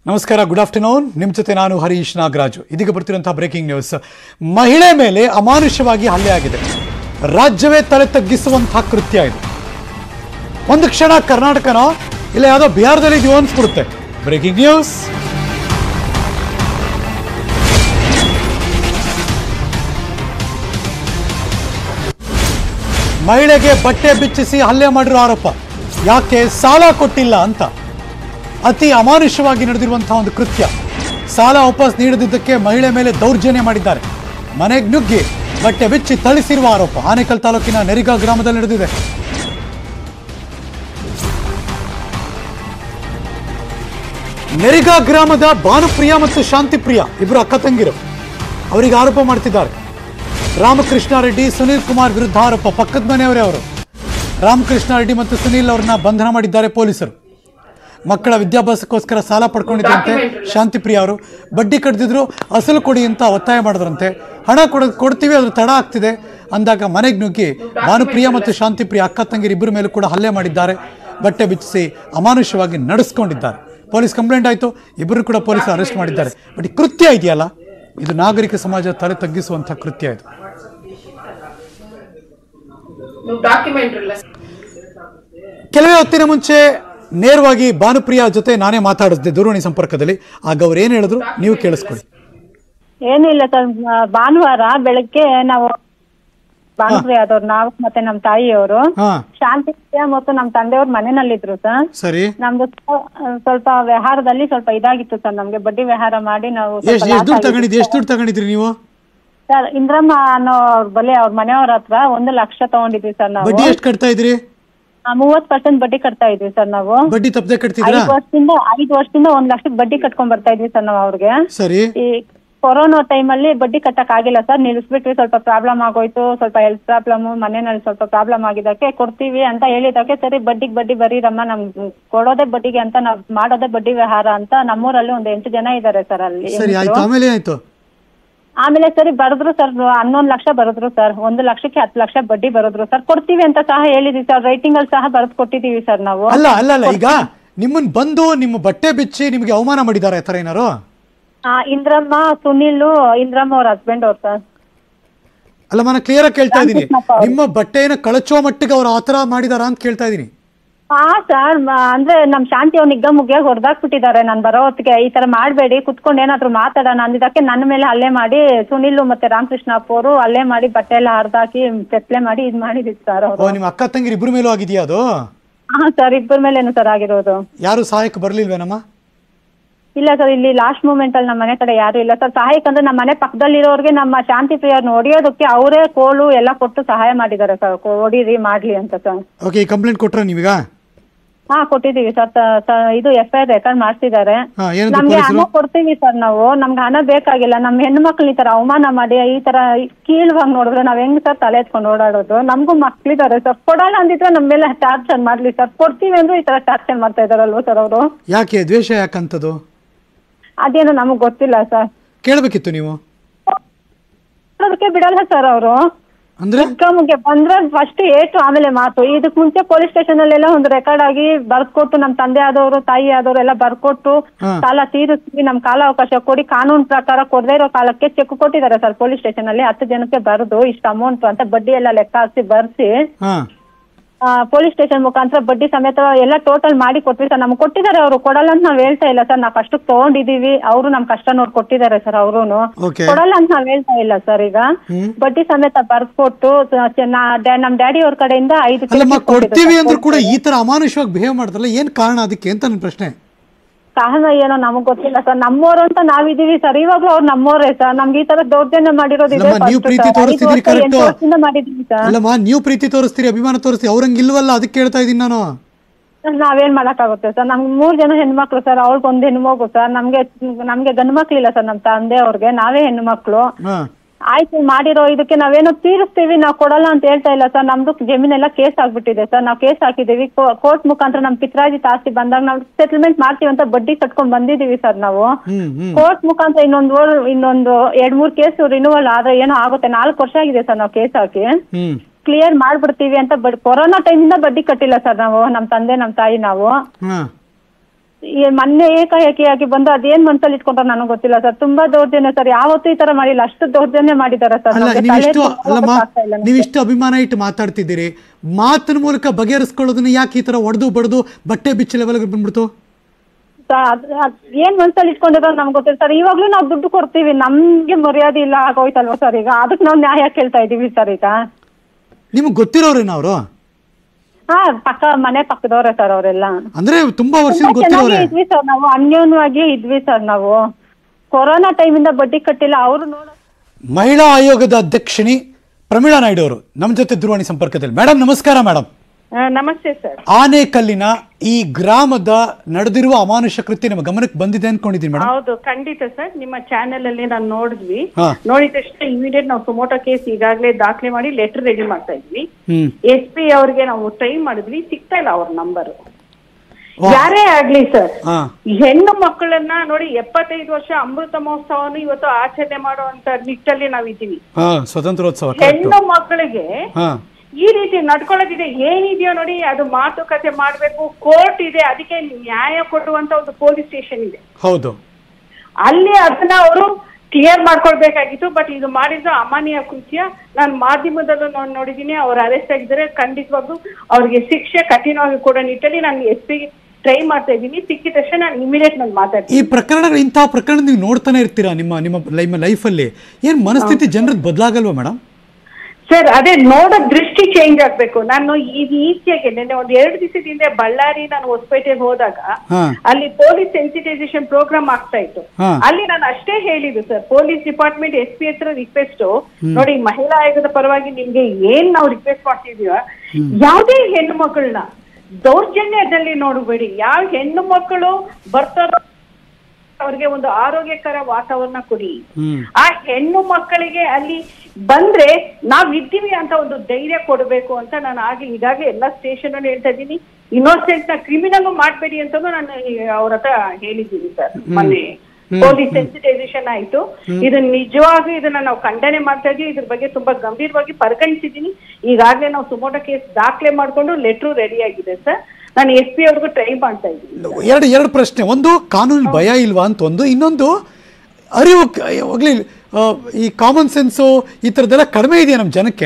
ನಮಸ್ಕಾರ good afternoon ನಿಮ್ಮ ಜೊತೆ ನಾನು ಹರೀಶ್ ನಾಗರಾಜು ಇದೀಗ ಬರ್ತಿರುವಂತಹ ಬ್ರೇಕಿಂಗ್ ನ್ಯೂಸ್ ಮಹಿಳೆ ಮೇಲೆ ಅಮಾನುಷವಾಗಿ ಹಲ್ಲೆ ಆಗಿದೆ ರಾಜ್ಯವೇ ತಲೆ ತಗ್ಗಿಸುವಂತಹ ಕೃತ್ಯ ಇದು ಒಂದು ಕ್ಷಣ ಕರ್ನಾಟಕನೋ ಇಲ್ಲ ಯಾವುದೋ ಬಿಹಾರದಲ್ಲಿ ಇದೆಯೋ ಅನ್ಸ್ಬಿಡುತ್ತೆ ಬ್ರೇಕಿಂಗ್ ನ್ಯೂಸ್ ಮಹಿಳೆಗೆ ಬಟ್ಟೆ ಬಿಚ್ಚಿಸಿ ಹಲ್ಲೆ ಮಾಡಿರೋ ಆರೋಪ ಯಾಕೆ ಸಾಲ ಕೊಟ್ಟಿಲ್ಲ ಅಂತ ಅತಿ ಅಮಾನುಷವಾಗಿ ನಡೆದಿರುವಂತಹ ಒಂದು ಕೃತ್ಯ ಸಾಲ ವಾಪಸ್ ನೀಡದಿದ್ದಕ್ಕೆ ಮಹಿಳೆ ಮೇಲೆ ದೌರ್ಜನ್ಯ ಮಾಡಿದ್ದಾರೆ ಮನೆಗೆ ನುಗ್ಗಿ ಬಟ್ಟೆ ಬಿಚ್ಚಿ ಥಳಿಸಿರುವ ಆರೋಪ ಆನೇಕಲ್ ತಾಲೂಕಿನ ನೆರಿಗಾ ಗ್ರಾಮದಲ್ಲಿ ನಡೆದಿದೆ ನೆರಿಗಾ ಗ್ರಾಮದ ಭಾನುಪ್ರಿಯ ಮತ್ತು ಶಾಂತಿಪ್ರಿಯ ಇಬ್ಬರು ಅಕ್ಕ ತಂಗಿರು ಅವರಿಗೆ ಆರೋಪ ಮಾಡ್ತಿದ್ದಾರೆ ರಾಮಕೃಷ್ಣ ರೆಡ್ಡಿ ಸುನೀಲ್ ಕುಮಾರ್ ವಿರುದ್ಧ ಆರೋಪ ಪಕ್ಕದ ಮನೆಯವರೇ ಅವರು ರಾಮಕೃಷ್ಣ ರೆಡ್ಡಿ ಮತ್ತು ಸುನೀಲ್ ಅವರನ್ನ ಬಂಧನ ಮಾಡಿದ್ದಾರೆ ಪೊಲೀಸರು ಮಕ್ಕಳ ವಿದ್ಯಾಭ್ಯಾಸಕ್ಕೋಸ್ಕರ ಸಾಲ ಪಡ್ಕೊಂಡಿದ್ದಂತೆ ಶಾಂತಿಪ್ರಿಯ ಅವರು ಬಡ್ಡಿ ಕಟ್ಟಿದ್ರು ಅಸಲು ಕೊಡಿ ಅಂತ ಒತ್ತಾಯ ಮಾಡಿದ್ರಂತೆ ಹಣ ಕೊಡ ಕೊಡ್ತೀವಿ ಅದ್ರ ತಡ ಆಗ್ತಿದೆ ಅಂದಾಗ ಮನೆಗೆ ನುಗ್ಗಿ ಭಾನುಪ್ರಿಯ ಮತ್ತು ಶಾಂತಿಪ್ರಿಯ ಅಕ್ಕ ತಂಗಿರು ಇಬ್ಬರ ಮೇಲೂ ಕೂಡ ಹಲ್ಲೆ ಮಾಡಿದ್ದಾರೆ ಬಟ್ಟೆ ಬಿಚ್ಚಿಸಿ ಅಮಾನುಷವಾಗಿ ನಡೆಸ್ಕೊಂಡಿದ್ದಾರೆ ಪೊಲೀಸ್ ಕಂಪ್ಲೇಂಟ್ ಆಯಿತು ಇಬ್ಬರು ಕೂಡ ಪೊಲೀಸರು ಅರೆಸ್ಟ್ ಮಾಡಿದ್ದಾರೆ ಬಟ್ ಈ ಕೃತ್ಯ ಇದೆಯಲ್ಲ ಇದು ನಾಗರಿಕ ಸಮಾಜ ತಲೆ ತಗ್ಗಿಸುವಂಥ ಕೃತ್ಯ ಇದು ನೀವು ಡಾಕ್ಯುಮೆಂಟ್ ಇಲ್ಲ ಕೆಲವೇ ಹೊತ್ತಿನ ಮುಂಚೆ ನೇರವಾಗಿ ಭಾನುಪ್ರಿಯ ಜೊತೆ ನಾನೇ ಮಾತಾಡಿಸಿದೆ ದೂರವಾಣಿ ಸಂಪರ್ಕದಲ್ಲಿ ಆಗ ಅವ್ರು ಏನು ಹೇಳಿದ್ರು ನೀವು ಕೇಳಿಸ್ಕೊಳ್ಳಿ ಏನಿಲ್ಲ ಸರ್ ಭಾನುವಾರ ಬೆಳಗ್ಗೆ ನಾವು ಭಾನುಪ್ರಿಯ ಆದವ್ರು ನಾವು ಮತ್ತೆ ನಮ್ ತಾಯಿಯವರು ಹಾ ಶಾಂತಿ ಪ್ರಿಯ ಮತ್ತು ನಮ್ ತಂದೆಯವ್ರ ಮನೆಯಲ್ಲಿದ್ರು ಸರ್ ಸರಿ ನಮ್ದು ಸ್ವ- ಸ್ವಲ್ಪ ವ್ಯವಹಾರದಲ್ಲಿ ಸ್ವಲ್ಪ ಇದಾಗಿತ್ತು ಸರ್ ನಮ್ಗೆ ಬಡ್ಡಿ ವ್ಯವಹಾರ ಮಾಡಿ ನಾವು ಸ್ವಲ್ಪ ಎಷ್ಟು ಎಷ್ಟು loss ದುಡ್ಡು ಆಗಿತ್ತು. ತಗೊಂಡಿದ್ರಿ ಎಷ್ಟು ದುಡ್ಡು ತಗೊಂಡಿದ್ರಿ ನೀವು ಸರ್ ಇಂದ್ರಮ್ಮ ಅನ್ನೋ ಅವ್ರ ಬಲೆ ಅವ್ರ ಮನೆಯವ್ರ ಹತ್ರ ಒಂದು ಲಕ್ಷ ತಗೊಂಡಿದ್ವಿ ಸರ್ ನಾವು ಬಡ್ಡಿ ಎಷ್ಟು ಕಟ್ತಾ ಇದ್ರಿ ಮೂವತ್ ಪರ್ಸೆಂಟ್ ಬಡ್ಡಿ ಕಟ್ತಾ ಇದ್ವಿ ಸರ್ ನಾವು ಬಡ್ಡಿ ತಪ್ಪದೆ ಕಟ್ತಿದ್ರಾ ಐದು ವರ್ಷದಿಂದ ಐದು ವರ್ಷದಿಂದ ಒಂದ್ ಲಕ್ಷಕ್ಕೆ ಬಡ್ಡಿ ಕಟ್ಕೊಂಡ್ ಬರ್ತಾ ಇದ್ವಿ ಸರ್ ನಾವು ಅವ್ರಿಗೆ ಸರಿ ಈ ಕೊರೋನಾ ಟೈಮಲ್ಲಿ ಬಡ್ಡಿ ಕಟ್ಟಕ್ ಆಗಿಲ್ಲ ಸರ್ ನಿಲ್ಲಿಸ್ಬಿಟ್ವಿ ಸ್ವಲ್ಪ ಪ್ರಾಬ್ಲಮ್ ಆಗೋಯ್ತು ಸ್ವಲ್ಪ ಹೆಲ್ತ್ ಪ್ರಾಬ್ಲಮ್ ಮನೆಯಲ್ಲಿ ಸ್ವಲ್ಪ ಪ್ರಾಬ್ಲಮ್ ಆಗಿದ್ದಕ್ಕೆ ಕೊಡ್ತೀವಿ ಅಂತ ಹೇಳಿದಕ್ಕೆ ಸರಿ ಬಡ್ಡಿಗೆ ಬಡ್ಡಿ ಬರೀರಮ್ಮ ನಮ್ ಕೊಡೋದೇ ಬಡ್ಡಿಗೆ ಅಂತ ನಾವ್ ಮಾಡೋದೇ ಬಡ್ಡಿ ವ್ಯವಹಾರ ಅಂತ ನಮ್ಮೂರಲ್ಲಿ ಒಂದ್ ಎಂಟು ಜನ ಇದಾರೆ ಸರ್ ಅಲ್ಲಿ ಸರಿ ಆಯ್ತು ಆಮೇಲೆ ಏನಾಯ್ತು ಆಮೇಲೆ ಸರಿ ಬರೆದ್ರು ಸರ್ ಹನ್ನೊಂದ್ ಲಕ್ಷ ಬರೆದ್ರು ಸರ್ ಒಂದು ಲಕ್ಷಕ್ಕೆ ಹತ್ತು ಲಕ್ಷ ಬಡ್ಡಿ ಬರೆದ್ರು ಸರ್ ಕೊಡ್ತೀವಿ ಅಂತ ಸಹ ಹೇಳಿದ್ವಿ ಸರ್ ರೈಟಿಂಗ್ ಅಲ್ಲಿ ಸಹ ಬರೆದು ಕೊಟ್ಟಿದೀವಿ ಸರ್ ನಾವು ಅಲ್ಲ ಅಲ್ಲ ಅಲ್ಲ ಈಗ ನಿಮ್ಮನ್ ಬಂದು ನಿಮ್ಮ ಬಟ್ಟೆ ಬಿಚ್ಚಿ ನಿಮಗೆ ಅವಮಾನ ಮಾಡಿದ್ದಾರೆ ಆ ಥರ ಏನಾರು ಆ, ಇಂದ್ರಮ್ಮ ಸುನಿಲ್ ಇಂದ್ರಮ್ಮ ಅವ್ರ ಹಸ್ಬೆಂಡ್ ಅವ್ರು ಸರ್ ಅಲ್ಲ ನಾನು ಕ್ಲಿಯರ್ ಆಗಿ ಕೇಳ್ತಾ ಇದ್ದೀನಿ ರಾಮಕೃಷ್ಣಪ್ಪ ಅವ್ರು. ನಿಮ್ಮ ಬಟ್ಟೆಯನ್ನು ಕಳಚೋ ಮಟ್ಟಿಗೆ ಅವ್ರು ಆ ಥರ ಮಾಡಿದಾರಾ ಅಂತ ಕೇಳ್ತಾ ಇದ್ದೀನಿ ಹಾ ಸರ್ ಅಂದ್ರೆ ನಮ್ ಶಾಂತಿ ಅವ್ನ ನಿಗ್ಗ ಮುಗ್ಗಿಯಾಗಿ ಹೊಡೆದಾಕ್ಬಿಟ್ಟಿದ್ದಾರೆ ನಾನ್ ಬರೋ ಹೊತ್ತಿಗೆ ಈ ತರ ಮಾಡ್ಬೇಡಿ ಕುತ್ಕೊಂಡು ಏನಾದ್ರು ಮಾತಾಡೋಣ ಅಂದಿದ್ದಕ್ಕೆ ನನ್ನ ಮೇಲೆ ಹಲ್ಲೆ ಮಾಡಿ ಸುನಿಲ್ ಮತ್ತೆ ರಾಮಕೃಷ್ಣ ಅಪ್ಪ ಅವರು ಹಲ್ಲೆ ಮಾಡಿ ಬಟ್ಟೆ ಎಲ್ಲ ಹರಿದಾಕಿ ಪೆತ್ಲೆ ಮಾಡಿ ಇದ್ ಮಾಡಿದ್ರು ಸರ್ ಓ ಅವರು ನಿಮ್ಮ ಅಕ್ಕ ತಂಗಿರು ಇಬ್ಬರ ಮೇಲೂ ಆಗಿದೆಯಾ ಅದು ಹಾ ಸರ್ ಇಬ್ಬರ ಮೇಲೇನು ಸರ್ ಆಗಿರೋದು ಯಾರು ಸಹಾಯಕ್ಕೆ ಬರಲಿಲ್ವೇನಮ್ಮ ಇಲ್ಲ ಸರ್ ಇಲ್ಲಿ ಲಾಸ್ಟ್ ಮೂಮೆಂಟ್ ಅಲ್ಲಿ ನಮ್ಮ ಮನೆ ಕಡೆ ಯಾರು ಇಲ್ಲ ಸರ್ ಸಹಾಯಕ್ಕೆ ಅಂದ್ರೆ ನಮ್ಮ ಮನೆ ಪಕ್ಕದಲ್ಲಿರೋರ್ಗೆ ನಮ್ಮ ಶಾಂತಿ ಪ್ರಿಯರ್ನ ಹೊಡಿಯೋದಕ್ಕೆ ಅವರೇ ಕೋಲು ಎಲ್ಲ ಕೊಟ್ಟು ಸಹಾಯ ಮಾಡಿದ್ದಾರೆ ಸರ್ ಹೊಡೀರಿ ಮಾಡ್ಲಿ ಅಂತ ಸರ್ ಓಕೆ ಈ ಕಂಪ್ಲೇಂಟ್ ಕೊಟ್ರ ನೀವೀಗ ಹಾ ಕೊಟ್ಟಿದೀವಿ ಸರ್ ತ- ತ- ಇದು ಎಫ್ ಐ ಆರ್ ರೆಕಾರ್ಡ್ ಮಾಡ್ತಿದ್ದಾರೆ ಹಾ ಏನಂತ ನಮ್ಗೆ ಹಣ ಪೊಲೀಸರು ಕೊಡ್ತೀವಿ ಸರ್ ನಾವು ನಮ್ಗೆ ಹಣ ಬೇಕಾಗಿಲ್ಲ ನಮ್ಮ ಹೆಣ್ಮಕ್ಳು ಈ ತರ ಅವಮಾನ ಮಾಡಿ ಈ ತರ ಕೀಳ್ವಾಗಿ ನೋಡಿದ್ರೆ ನಾವ್ ಹೆಂಗ್ ಸರ್ ತಲೆ ಎತ್ಕೊಂಡು ಓಡಾಡೋದು ನಮಗೂ ಮಕ್ಳಿದಾರೆ ಸರ್ ಕೊಡಲ್ಲ ಅಂದಿದ್ರೆ ನಮ್ಮ ಮೇಲೆ ಟಾರ್ಚರ್ ಮಾಡ್ಲಿ ಸರ್ ಕೊಡ್ತೀವಿ ಅಂದ್ರೆ ಈ ತರ ಟಾರ್ಚರ್ ಮಾಡ್ತಾ ಇದಾರಲ್ವ ಸರ್ ಅವರು ಯಾಕೆ ದ್ವೇಷ ಯಾಕಂತದ್ದು ಅದೇನು ನಮಗ್ ಗೊತ್ತಿಲ್ಲ ಸರ್ ಕೇಳಬೇಕಿತ್ತು ನೀವು ಅದಕ್ಕೆ ಬಿಡಲ್ಲ ಸರ್ ಅವರು ಅಂದ್ರೆ ಮುಗ್ಗೆ ಬಂದ್ರೆ ಫಸ್ಟ್ ಏಟು ಆಮೇಲೆ ಮಾತು ಇದಕ್ ಮುಂಚೆ ಪೊಲೀಸ್ ಸ್ಟೇಷನ್ ಅಲ್ಲೆಲ್ಲ ಒಂದು ರೆಕಾರ್ಡ್ ಆಗಿ ಬರ್ಕೊಟ್ಟು ನಮ್ ತಂದೆ ಆದವರು ತಾಯಿ ಆದವರು ಎಲ್ಲ ಬರ್ಕೊಟ್ಟು ಹಾ. ಸಾಲ ತೀರಿಸ್ತೀವಿ ನಮ್ ಕಾಲ ಅವಕಾಶ ಕೊಡಿ ಕಾನೂನು ಪ್ರಕಾರ ಕೊಡದೇ ಇರೋ ಕಾಲಕ್ಕೆ ಚೆಕ್ ಕೊಟ್ಟಿದ್ದಾರೆ ಸರ್ ಪೊಲೀಸ್ ಸ್ಟೇಷನ್ ಅಲ್ಲಿ ಹತ್ತು ಜನಕ್ಕೆ ಬರೆದು ಇಷ್ಟು ಅಮೌಂಟ್ ಅಂತ ಬಡ್ಡಿ ಎಲ್ಲ ಲೆಕ್ಕ ಹಾಕ್ಸಿ ಬರ್ಸಿ ಹಾ ಪೊಲೀಸ್ ಸ್ಟೇಷನ್ ಮುಖಾಂತರ ಬಡ್ಡಿ ಸಮೇತ ಎಲ್ಲ ಟೋಟಲ್ ಮಾಡಿ ಕೊಟ್ವಿ ಸರ್ ನಮ್ಗೆ ಕೊಟ್ಟಿದ್ದಾರೆ ಅವರು ಕೊಡಲ್ಲ ಅಂತ ನಾವ್ ಹೇಳ್ತಾ ಇಲ್ಲ ಸರ್ ನಾವ್ ಕಷ್ಟಕ್ಕೆ ತಗೊಂಡಿದೀವಿ ಅವರು ನಮ್ ಕಷ್ಟ ನೋಡಿ ಕೊಟ್ಟಿದ್ದಾರೆ ಸರ್ ಅವರುನು ಓಕೆ ಕೊಡಲ್ಲ ಅಂತ ನಾವ್ ಹೇಳ್ತಾ ಇಲ್ಲ ಸರ್ ಈಗ ಹ್ಮ್. ಬಡ್ಡಿ ಸಮೇತ ಬರ್ಕೊಟ್ಟು ಸ- ನಾ- ಡ್ಯಾ- ನಮ್ ಡ್ಯಾಡಿ ಅವ್ರ ಕಡೆಯಿಂದ ಐದು ಅಲ್ಲಮ್ಮ ಚೆಕ್ ಕೊಟ್ಟಿದ್ರು ಕೊಡ್ತೀವಿ ಸರ್. ಅಂದ್ರೂ ಕೂಡ ಈ ತರ ಅಮಾನುಷವಾಗಿ ಬಿಹೇವ್ ಮಾಡಿದ್ರಲ್ಲ ಏನ್ ಕಾರಣ ಅದಕ್ಕೆ ಅಂತ ನನ್ನ ಪ್ರಶ್ನೆ ಕಾರಣ ಏನೋ ನಮಗ್ ಗೊತ್ತಿಲ್ಲ ಸರ್ ನಮ್ಮೋರು ಅಂತ ನಾವಿದೀವಿ ಸರ್ ಇವಾಗ್ಲೂ ಅವ್ರು ನಮ್ಮೋರೇ ಸರ್ ನಮ್ಗೆ ಈ ತರ ದೌರ್ಜನ್ಯ ಮಾಡಿರೋದು ಇದೆ ಅಲ್ಲಮ್ಮ, ನೀವು first ಪ್ರೀತಿ ಸರ್. ಐದು ತೋರಿಸ್ತಿದ್ದೀರಿ ವರ್ಷ, correct. ಎಂಟು ವರ್ಷದಿಂದ ಮಾಡಿದೀವಿ ಸರ್ ಅಲ್ಲಮ್ಮ ನೀವು ಪ್ರೀತಿ ತೋರಿಸ್ತೀರಿ ಅಭಿಮಾನ ತೋರಿಸ್ತೀರಿ ಅವ್ರಂಗ್ ಇಲ್ವಲ್ಲ ಅದಕ್ಕೆ ಕೇಳ್ತಾ ಇದೀನಿ ನಾನು ನಾವೇನ್ ಮಾಡಕ್ಕಾಗುತ್ತೆ ಸರ್ ನಮ್ಗೆ ಮೂರ್ ಜನ ಹೆಣ್ಮಕ್ಳು ಸರ್ ಅವ್ರಿಗೆ ಒಂದ್ ಹೆಣ್ಮಗು ಸರ್ ನಮ್ಗೆ ನಮ್ಗೆ ಗಂಡು ಮಕ್ಳಿಲ್ಲ ಸರ್ ನಮ್ ತಂದೆ ಅವ್ರಿಗೆ ನಾವೇ ಹೆಣ್ಮಕ್ಳು ಹಾ ಆಯ್ತು ಮಾಡಿರೋ ಇದಕ್ಕೆ ನಾವೇನೋ ತೀರಿಸ್ತೀವಿ ನಾವು ಕೊಡಲ್ಲ ಅಂತ ಹೇಳ್ತಾ ಇಲ್ಲ ಸರ್ ನಮ್ದು ಜಮೀನೆಲ್ಲ ಕೇಸ್ ಆಗ್ಬಿಟ್ಟಿದೆ ಸರ್ ನಾವು ಕೇಸ್ ಹಾಕಿದೀವಿ ಕೋರ್ಟ್ ಮುಖಾಂತರ ನಮ್ ಪಿತ್ರಾಜಿತ್ ಆಸ್ತಿ ಬಂದಾಗ ನಾವು ಸೆಟಲ್ಮೆಂಟ್ ಮಾಡ್ತೀವಿ ಅಂತ ಬಡ್ಡಿ ಕಟ್ಕೊಂಡ್ ಬಂದಿದೀವಿ ಸರ್ ನಾವು ಹ್ಮ್ ಹ್ಮ್ ಕೋರ್ಟ್ ಮುಖಾಂತರ ಇನ್ನೊಂದು ವರ್- ಇನ್ನೊಂದು ಎರಡ್ ಮೂರ್ ಕೇಸ್ ರಿನ್ಯೂವಲ್ ಆದ್ರೆ ಏನೋ ಆಗುತ್ತೆ ನಾಲ್ಕು ವರ್ಷ ಆಗಿದೆ ಸರ್ ನಾವು ಕೇಸ್ ಹಾಕಿ ಹ್ಮ್ ಕ್ಲಿಯರ್ ಮಾಡ್ಬಿಡ್ತೀವಿ ಅಂತ ಬಡ್ ಕೊರೋನಾ ಟೈಮಿಂದ ಬಡ್ಡಿ ಕಟ್ಟಿಲ್ಲ ಸರ್ ನಾವು ನಮ್ ತಂದೆ ನಮ್ ತಾಯಿ ನಾವು ಹಾ ಈ ಮೊನ್ನೆ ಏಕಾಏಕಿಯಾಗಿ ಬಂದು ಅದೇನ್ ಮನ್ಸಲ್ಲಿ ಇಟ್ಕೊಂಡ್ರೆ ನನಗೆ ಗೊತ್ತಿಲ್ಲ ಸರ್ ತುಂಬಾ ದೌರ್ಜನ್ಯ ಸರ್ ಯಾವತ್ತೂ ಈ ತರ ಮಾಡಿಲ್ಲ ಅಷ್ಟು ದೌರ್ಜನ್ಯ ಮಾಡಿದಾರೆ ಸರ್ ಅಲ್ಲ ನಮ್ಗೆ ನೀವಿಷ್ಟು ತಲೆ ಅಲ್ಲಮ್ಮ ಆಗ್ತಾ ಇಲ್ಲ ನನಗೆ. ನೀವಿಷ್ಟು ಅಭಿಮಾನ ಇಟ್ಟು ಮಾತಾಡ್ತಿದ್ದೀರಿ ಮಾತಿನ ಮೂಲಕ ಬಗೆಹರಿಸ್ಕೊಳ್ಳೋದನ್ನ ಯಾಕೆ ಈ ತರ ಒಡೆದು ಬಡ್ದು ಬಟ್ಟೆ ಬಿಚ್ಚಿ ಲೆವೆಲ್ಗೆ ಬಂದ್ಬಿಡ್ತು ಸರ್, ಅದ್- ಅದ್ ಏನ್ ಮನ್ಸಲ್ಲಿ ಇಟ್ಕೊಂಡಿರೋ ನಮ್ಗೆ ಗೊತ್ತಿಲ್ಲ ಸರ್ ಇವಾಗ್ಲೂ ನಾವು ದುಡ್ಡು ಕೊಡ್ತೀವಿ ನಮ್ಗೆ ಮರ್ಯಾದೆ ಇಲ್ಲ ಆಗೋಯ್ತಲ್ವಾ ಸರ್ ಈಗ ಅದಕ್ಕೆ ನಾವು ನ್ಯಾಯ ಕೇಳ್ತಾ ಇದೀವಿ ಸರ್ ಈಗ ನಿಮ್ಗೆ ಗೊತ್ತಿರೋರೇನ ಅವರು ಹಾ ಪಕ್ಕ ಮನೆ ಪಕ್ಕದವ್ರೆ ಸರ್ ಅವರೆಲ್ಲ ಅಂದ್ರೆ ತುಂಬಾ ವರ್ಷ ತುಂಬಾ ಗೊತ್ತಿರೋರೆ ಚೆನ್ನಾಗಿ ಇದ್ವಿ ಸರ್ ನಾವು ಅನ್ಯೋನ್ಯವಾಗಿ ಇದ್ವಿ ಸರ್ ನಾವು ಕೊರೋನಾ ಟೈಮಿಂದ ಬಡ್ಡಿ ಕಟ್ಟಿಲ್ಲ ಅವರು ನೋಡ ಮಹಿಳಾ ಆಯೋಗದ ಅಧ್ಯಕ್ಷಿಣಿ ಪ್ರಮೀಳಾ ನಾಯ್ಡು ಅವರು ನಮ್ಮ ಜೊತೆ ದೂರವಾಣಿ ಸಂಪರ್ಕದಲ್ಲಿ ಮೇಡಮ್ ನಮಸ್ಕಾರ ಮೇಡಮ್ ನಮಸ್ತೆ ಸರ್ ಆನೇಕಲ್ಲಿನ ಈ ಗ್ರಾಮದ ನಡೆದಿರುವ ಅಮಾನುಷ ಕೃತ್ಯ ನಿಮ್ಮ ಗಮನಕ್ಕೆ ಬಂದಿದೆ ಅನ್ಕೊಂಡಿದ್ದೀನಿ ಮೇಡಮ್ ಹೌದು ಖಂಡಿತ ಸರ್ ನಿಮ್ಮ ಚಾನೆಲ್ ಅಲ್ಲಿ ನಾನು ನೋಡಿದ್ವಿ ಹಾ. ನೋಡಿದ ತಕ್ಷಣ ಇಮಿಡಿಯೇಟ್ ನಾವು ಸುಮೋಟೋ ಕೇಸ್ ಈಗಾಗಲೇ ದಾಖಲೆ ಮಾಡಿ ಲೆಟರ್ ರೆಡಿ ಮಾಡ್ತಾ ಇದ್ವಿ ಹ್ಮ್ ಎಸ್ ಪಿ ಅವ್ರಿಗೆ ನಾವು ಟ್ರೈ ಮಾಡಿದ್ವಿ ಸಿಗ್ತಾ ಇಲ್ಲ ಅವ್ರ ನಂಬರ್ ವಾ. ಯಾರೇ ಆಗ್ಲಿ ಸರ್ ಹಾ ಹೆಣ್ಣು ಮಕ್ಕಳನ್ನ ನೋಡಿ ಎಪ್ಪತ್ತೈದು ವರ್ಷ ಅಮೃತ ಮಹೋತ್ಸವವನ್ನು ಇವತ್ತು ಆಚರಣೆ ಮಾಡುವಂತ ನಿಟ್ಟಲ್ಲಿ ನಾವಿದ್ದೀವಿ ಹಾ ಸ್ವತಂತ್ರೋತ್ಸವ ಕರೆಕ್ಟ್ ಹೆಣ್ಣು ಮಕ್ಕಳಿಗೆ ಹಾ ಈ ರೀತಿ ನಡ್ಕೊಳ್ಳೋದಿದೆ ಏನಿದೆಯೋ ನೋಡಿ ಅದು ಮಾತುಕತೆ ಮಾಡ್ಬೇಕು ಕೋರ್ಟ್ ಇದೆ ಅದಕ್ಕೆ ನ್ಯಾಯ ಕೊಡುವಂತ ಒಂದು ಪೊಲೀಸ್ ಸ್ಟೇಷನ್ ಇದೆ ಹೌದು ಅಲ್ಲಿ ಅದನ್ನ ಅವರು ಕ್ಲಿಯರ್ ಮಾಡ್ಕೊಳ್ಬೇಕಾಗಿತ್ತು ಬಟ್ ಇದು ಮಾಡಿದ್ದು ಅಮಾನ್ಯ ಕೃತ್ಯ ನಾನು ಮಾಧ್ಯಮದಲ್ಲೂ ನಾನು ನೋಡಿದ್ದೀನಿ ಅವ್ರು ಅರೆಸ್ಟ್ ಆಗಿದ್ದಾರೆ ಖಂಡಿತವಾಗ್ಲೂ ಅವ್ರಿಗೆ ಶಿಕ್ಷೆ ಕಠಿಣವಾಗಿ ಕೊಡೋ ನಿಟ್ಟಲ್ಲಿ ನಾನು ಎಸ್ ಪಿ ಟ್ರೈ ಮಾಡ್ತಾ ಇದ್ದೀನಿ ಸಿಕ್ಕಿದ ತಕ್ಷಣ ನಾನು ಇಮಿಡಿಯೇಟ್ ನಾನು ಮಾತಾಡ್ತೀನಿ ಈ ಪ್ರಕರಣಗಳು ಇಂತಹ ಪ್ರಕರಣ ನೀವು ನೋಡ್ತಾನೆ ಇರ್ತೀರಾ ನಿಮ್ಮ ನಿಮ್ಮ ನಿಮ್ಮ ಲೈಫಲ್ಲಿ ಏನ್ ಮನಸ್ಥಿತಿ ಜನರದ್ದು ಬದಲಾಗಲ್ವಾ ಮೇಡಮ್ ಸರ್ ಅದೇ ನೋಡೋ ದೃಷ್ಟಿ ಚೇಂಜ್ ಆಗ್ಬೇಕು ನಾನು ಈಗ ಈಚೆಗೆ ನಿನ್ನೆ ಒಂದ್ ಎರಡು ದಿವಸದ ಹಿಂದೆ ಬಳ್ಳಾರಿ ನಾನು ಹೊಸಪೇಟೆಗೆ ಹೋದಾಗ ಹಾ. ಅಲ್ಲಿ ಪೊಲೀಸ್ ಸೆನ್ಸಿಟೈಸೇಷನ್ ಪ್ರೋಗ್ರಾಮ್ ಆಗ್ತಾ ಇತ್ತು ಹಾ. ಅಲ್ಲಿ ನಾನು ಅಷ್ಟೇ ಹೇಳಿದ್ದು sir police department S P ಹತ್ರ ರಿಕ್ವೆಸ್ಟ್ ನೋಡಿ ಮಹಿಳಾ ಆಯೋಗದ ಪರವಾಗಿ ನಿಮ್ಗೆ ಏನ್ ನಾವು ರಿಕ್ವೆಸ್ಟ್ ಮಾಡ್ತಿದೀವ ಯಾವುದೇ ಹೆಣ್ಣು ಮಕ್ಕಳನ್ನ ದೌರ್ಜನ್ಯದಲ್ಲಿ ನೋಡಬೇಡಿ ಯಾವ ಹೆಣ್ಣು ಮಕ್ಕಳು ಬರ್ತಾರೋ ಅವ್ರಿಗೆ ಒಂದು ಆರೋಗ್ಯಕರ ವಾತಾವರಣ ಕೊಡಿ ಹ್ಮ್ ಆ ಹೆಣ್ಣು ಮಕ್ಕಳಿಗೆ ಅಲ್ಲಿ ಬಂದ್ರೆ ನಾವ್ ಇದ್ದೀವಿ ಅಂತ ಒಂದು ಧೈರ್ಯ ಕೊಡಬೇಕು ಅಂತ ನಾನು ಆಗಿ ಈಗಾಗಲೇ ಎಲ್ಲಾ ಸ್ಟೇಷನ್ ಅಲ್ಲಿ ಹೇಳ್ತಾ ಇದ್ದೀನಿ ಇನ್ನೋಸೆಂಟ್ ನ ಕ್ರಿಮಿನಲ್ ಮಾಡಬೇಡಿ ಅಂತಾನು ನಾನು ಅವ್ರ ಹತ್ರ ಹೇಳಿದ್ದೀನಿ ಸರ್ ಮೊನ್ನೆ ಪೊಲೀಸ್ ಸೆನ್ಸಿಟೈಸೇಷನ್ ಆಯ್ತು ಇದನ್ನ ನಿಜವಾಗೂ ಇದನ್ನ ನಾವು ಖಂಡನೆ ಮಾಡ್ತಾ ಇದೀವಿ ಇದ್ರ ಬಗ್ಗೆ ತುಂಬಾ ಗಂಭೀರವಾಗಿ ಪರಿಗಣಿಸಿದ್ದೀನಿ ಈಗಾಗಲೇ ನಾವು ಸುಮೋಟೋ ಕೇಸ್ ದಾಖಲೆ ಮಾಡ್ಕೊಂಡು ಲೆಟ್ರು ರೆಡಿ ಆಗಿದೆ ಸರ್ ನಾನು ಎಸ್ ಪಿ ಅವ್ರಿಗೂ ಟ್ರೈ ಮಾಡ್ತಾ ಇದ್ದೀನಿ ಎರಡು ಎರಡು ಪ್ರಶ್ನೆ ಒಂದು ಕಾನೂನು ಭಯ ಇಲ್ವಾ ಅಂತ ಒಂದು ಇನ್ನೊಂದು ಅರಿವು ಕ- ಹೋಗ್ಲಿ ಆ, ಈ ಕಾಮನ್ ಸೆನ್ಸು ಈ ಥರದ್ದೆಲ್ಲ ಕಡಿಮೆ ಇದೆಯಾ ನಮ್ಮ ಜನಕ್ಕೆ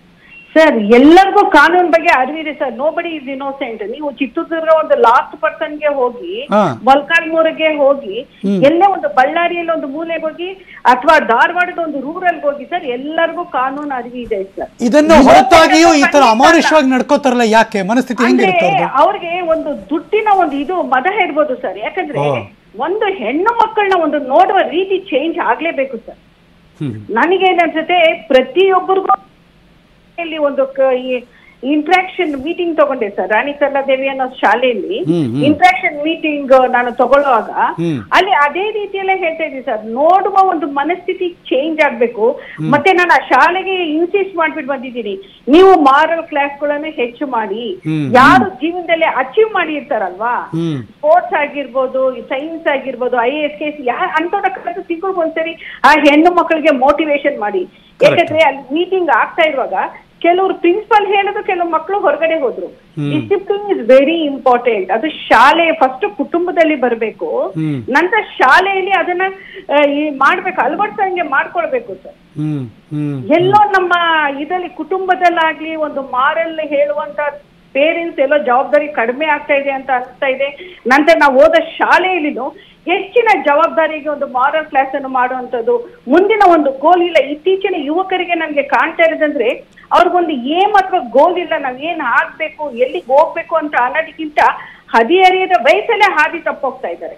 ಸರ್ ಎಲ್ಲರಿಗೂ ಕಾನೂನು ಬಗ್ಗೆ ಅರಿವಿದೆ sir nobody is innocent ನೀವು ಚಿತ್ರದುರ್ಗ ಒಂದು ಲಾಸ್ಟ್ ಪರ್ಸನ್ ಗೆ ಹೋಗಿ ಹಾ. ಮೊಳಕಾಲ್ಮೂರಿಗೆ ಹೋಗಿ ಎಲ್ಲೇ ಒಂದು ಬಳ್ಳಾರಿಯಲ್ಲಿ ಒಂದು ಮೂಲೆಗೆ ಹೋಗಿ ಅಥವಾ ಧಾರವಾಡದ ಒಂದು ರೂರಲ್ ಹೋಗಿ ಸರ್ ಎಲ್ಲರಿಗೂ ಕಾನೂನು ಅರಿವಿದೆ ಸರ್ ಇದನ್ನು ಹೊರತಾಗಿಯೂ ಈ ತರ ಅಮಾನುಷವಾಗಿ ನಡ್ಕೋತಾರಲ್ಲ ಯಾಕೆ ಮನಸ್ಥಿತಿ ಅಂದ್ರೆ ಹೆಂಗಿರುತ್ತೆ ಅವ್ರದ್ದು ಅವ್ರಿಗೆ ಒಂದು ದುಡ್ಡಿನ ಒಂದು ಇದು ಮದ ಇರ್ಬೋದು ಸರ್ ಯಾಕಂದ್ರೆ ಓ. ಒಂದು ಹೆಣ್ಣು ಮಕ್ಕಳನ್ನ ಒಂದು ನೋಡುವ ರೀತಿ ಚೇಂಜ್ ಆಗ್ಲೇಬೇಕು ಸರ್ ಹ್ಮ್ ನನಗೇನ್ ಅನ್ಸುತ್ತೆ ಪ್ರತಿಯೊಬ್ಬರಿಗೂ ಇಲ್ಲಿ ಒಂದು ಇಂಟ್ರಾಕ್ಷನ್ ಮೀಟಿಂಗ್ ತಗೊಂಡೆ ಸರ್ ರಾಣಿ ಸರಳಾದೇವಿ ಅನ್ನೋ ಶಾಲೆಯಲ್ಲಿ ಹ್ಮ್, ಹ್ಮ್. ಇಂಟ್ರಾಕ್ಷನ್ ಮೀಟಿಂಗ್ ನಾನು ತಗೊಳ್ಳುವಾಗ ಹ್ಮ್. ಅಲ್ಲಿ ಅದೇ ರೀತಿಯಲ್ಲೇ ಹೇಳ್ತಾ ಇದ್ದೀನಿ ಸರ್ ನೋಡುವ ಒಂದು ಮನಸ್ಥಿತಿ ಚೇಂಜ್ ಆಗ್ಬೇಕು ಮತ್ತೆ ನಾನು ಆ ಶಾಲೆಗೆ ಇನ್ಸಿಸ್ಟ್ ಮಾಡ್ಬಿಟ್ಟು ಬಂದಿದ್ದೀನಿ ನೀವು ಮಾರಲ್ ಕ್ಲಾಸ್ಗಳನ್ನು ಹೆಚ್ಚು ಮಾಡಿ ಹ್ಮ್. ಯಾರು ಜೀವನದಲ್ಲಿ ಅಚೀವ್ ಮಾಡಿ ಇರ್ತಾರಲ್ವಾ ಹ್ಮ್ ಸ್ಪೋರ್ಟ್ಸ್ ಆಗಿರ್ಬೋದು ಸೈನ್ಸ್ ಆಗಿರ್ಬೋದು ಐ ಎಸ್ ಕೆ ಯಾ ಅಂತವ್ರ ಕರೆದು ತಿಂಗಳಿಗೆ ಒಂದ್ಸರಿ ಆ ಹೆಣ್ಣು ಮಕ್ಕಳಿಗೆ ಮೋಟಿವೇಶನ್ ಮಾಡಿ ಯಾಕಂದ್ರೆ ಅಲ್ಲಿ ಮೀಟಿಂಗ್ ಆಗ್ತಾ ಇರುವಾಗ ಕೆಲವರು ಪ್ರಿನ್ಸಿಪಲ್ ಹೇಳೋದು ಕೆಲವು ಮಕ್ಕಳು ಹೊರಗಡೆ ಹೋದ್ರು ಡಿಸಿಪ್ಲಿನ್ ಇಸ್ ವೆರಿ ಇಂಪಾರ್ಟೆಂಟ್ ಅದು ಶಾಲೆ ಫಸ್ಟ್ ಕುಟುಂಬದಲ್ಲಿ ಬರಬೇಕು ಹ್ಮ್. ನಂತರ ಶಾಲೆಯಲ್ಲಿ ಅದನ್ನ ಆ, ಈ ಮಾಡ್ಬೇಕು ಅಳವಡಿಸಂಗೆ ಮಾಡ್ಕೊಳ್ಬೇಕು ಸರ್ ಹ್ಮ್ ಹ್ಮ್ ಎಲ್ಲೋ ನಮ್ಮ ಇದರಲ್ಲಿ ಕುಟುಂಬದಲ್ಲಾಗ್ಲಿ ಒಂದು ಮಾರಲ್ ಹೇಳುವಂತ ಪೇರೆಂಟ್ಸ್ ಎಲ್ಲೋ ಜವಾಬ್ದಾರಿ ಕಡಿಮೆ ಆಗ್ತಾ ಇದೆ ಅಂತ ಅನಿಸ್ತಾ ಇದೆ ನಂತರ ನಾವು ಓದೋ ಶಾಲೆಯಲ್ಲಿನೂ ಹೆಚ್ಚಿನ ಜವಾಬ್ದಾರಿಗೆ ಒಂದು ಮಾರಲ್ ಕ್ಲಾಸ್ ಅನ್ನು ಮಾಡುವಂಥದ್ದು ಮುಂದಿನ ಒಂದು ಗೋಲ್ ಇಲ್ಲ ಇತ್ತೀಚಿನ ಯುವಕರಿಗೆ ನಮ್ಗೆ ಕಾಣ್ತಾ ಇರೋದಂದ್ರೆ ಅವ್ರಿಗೊಂದು ಏಮ್ ಅಥವಾ ಗೋಲ್ ಇಲ್ಲ ನಾವ್ ಏನ್ ಆಗ್ಬೇಕು ಎಲ್ಲಿಗೆ ಹೋಗ್ಬೇಕು ಅಂತ ಅನ್ನೋದಕ್ಕಿಂತ ಹದಿಹರಿಯದ ವಯಸ್ಸಲ್ಲೇ ಹಾದಿ ತಪ್ಪೋಗ್ತಾ ಇದ್ದಾರೆ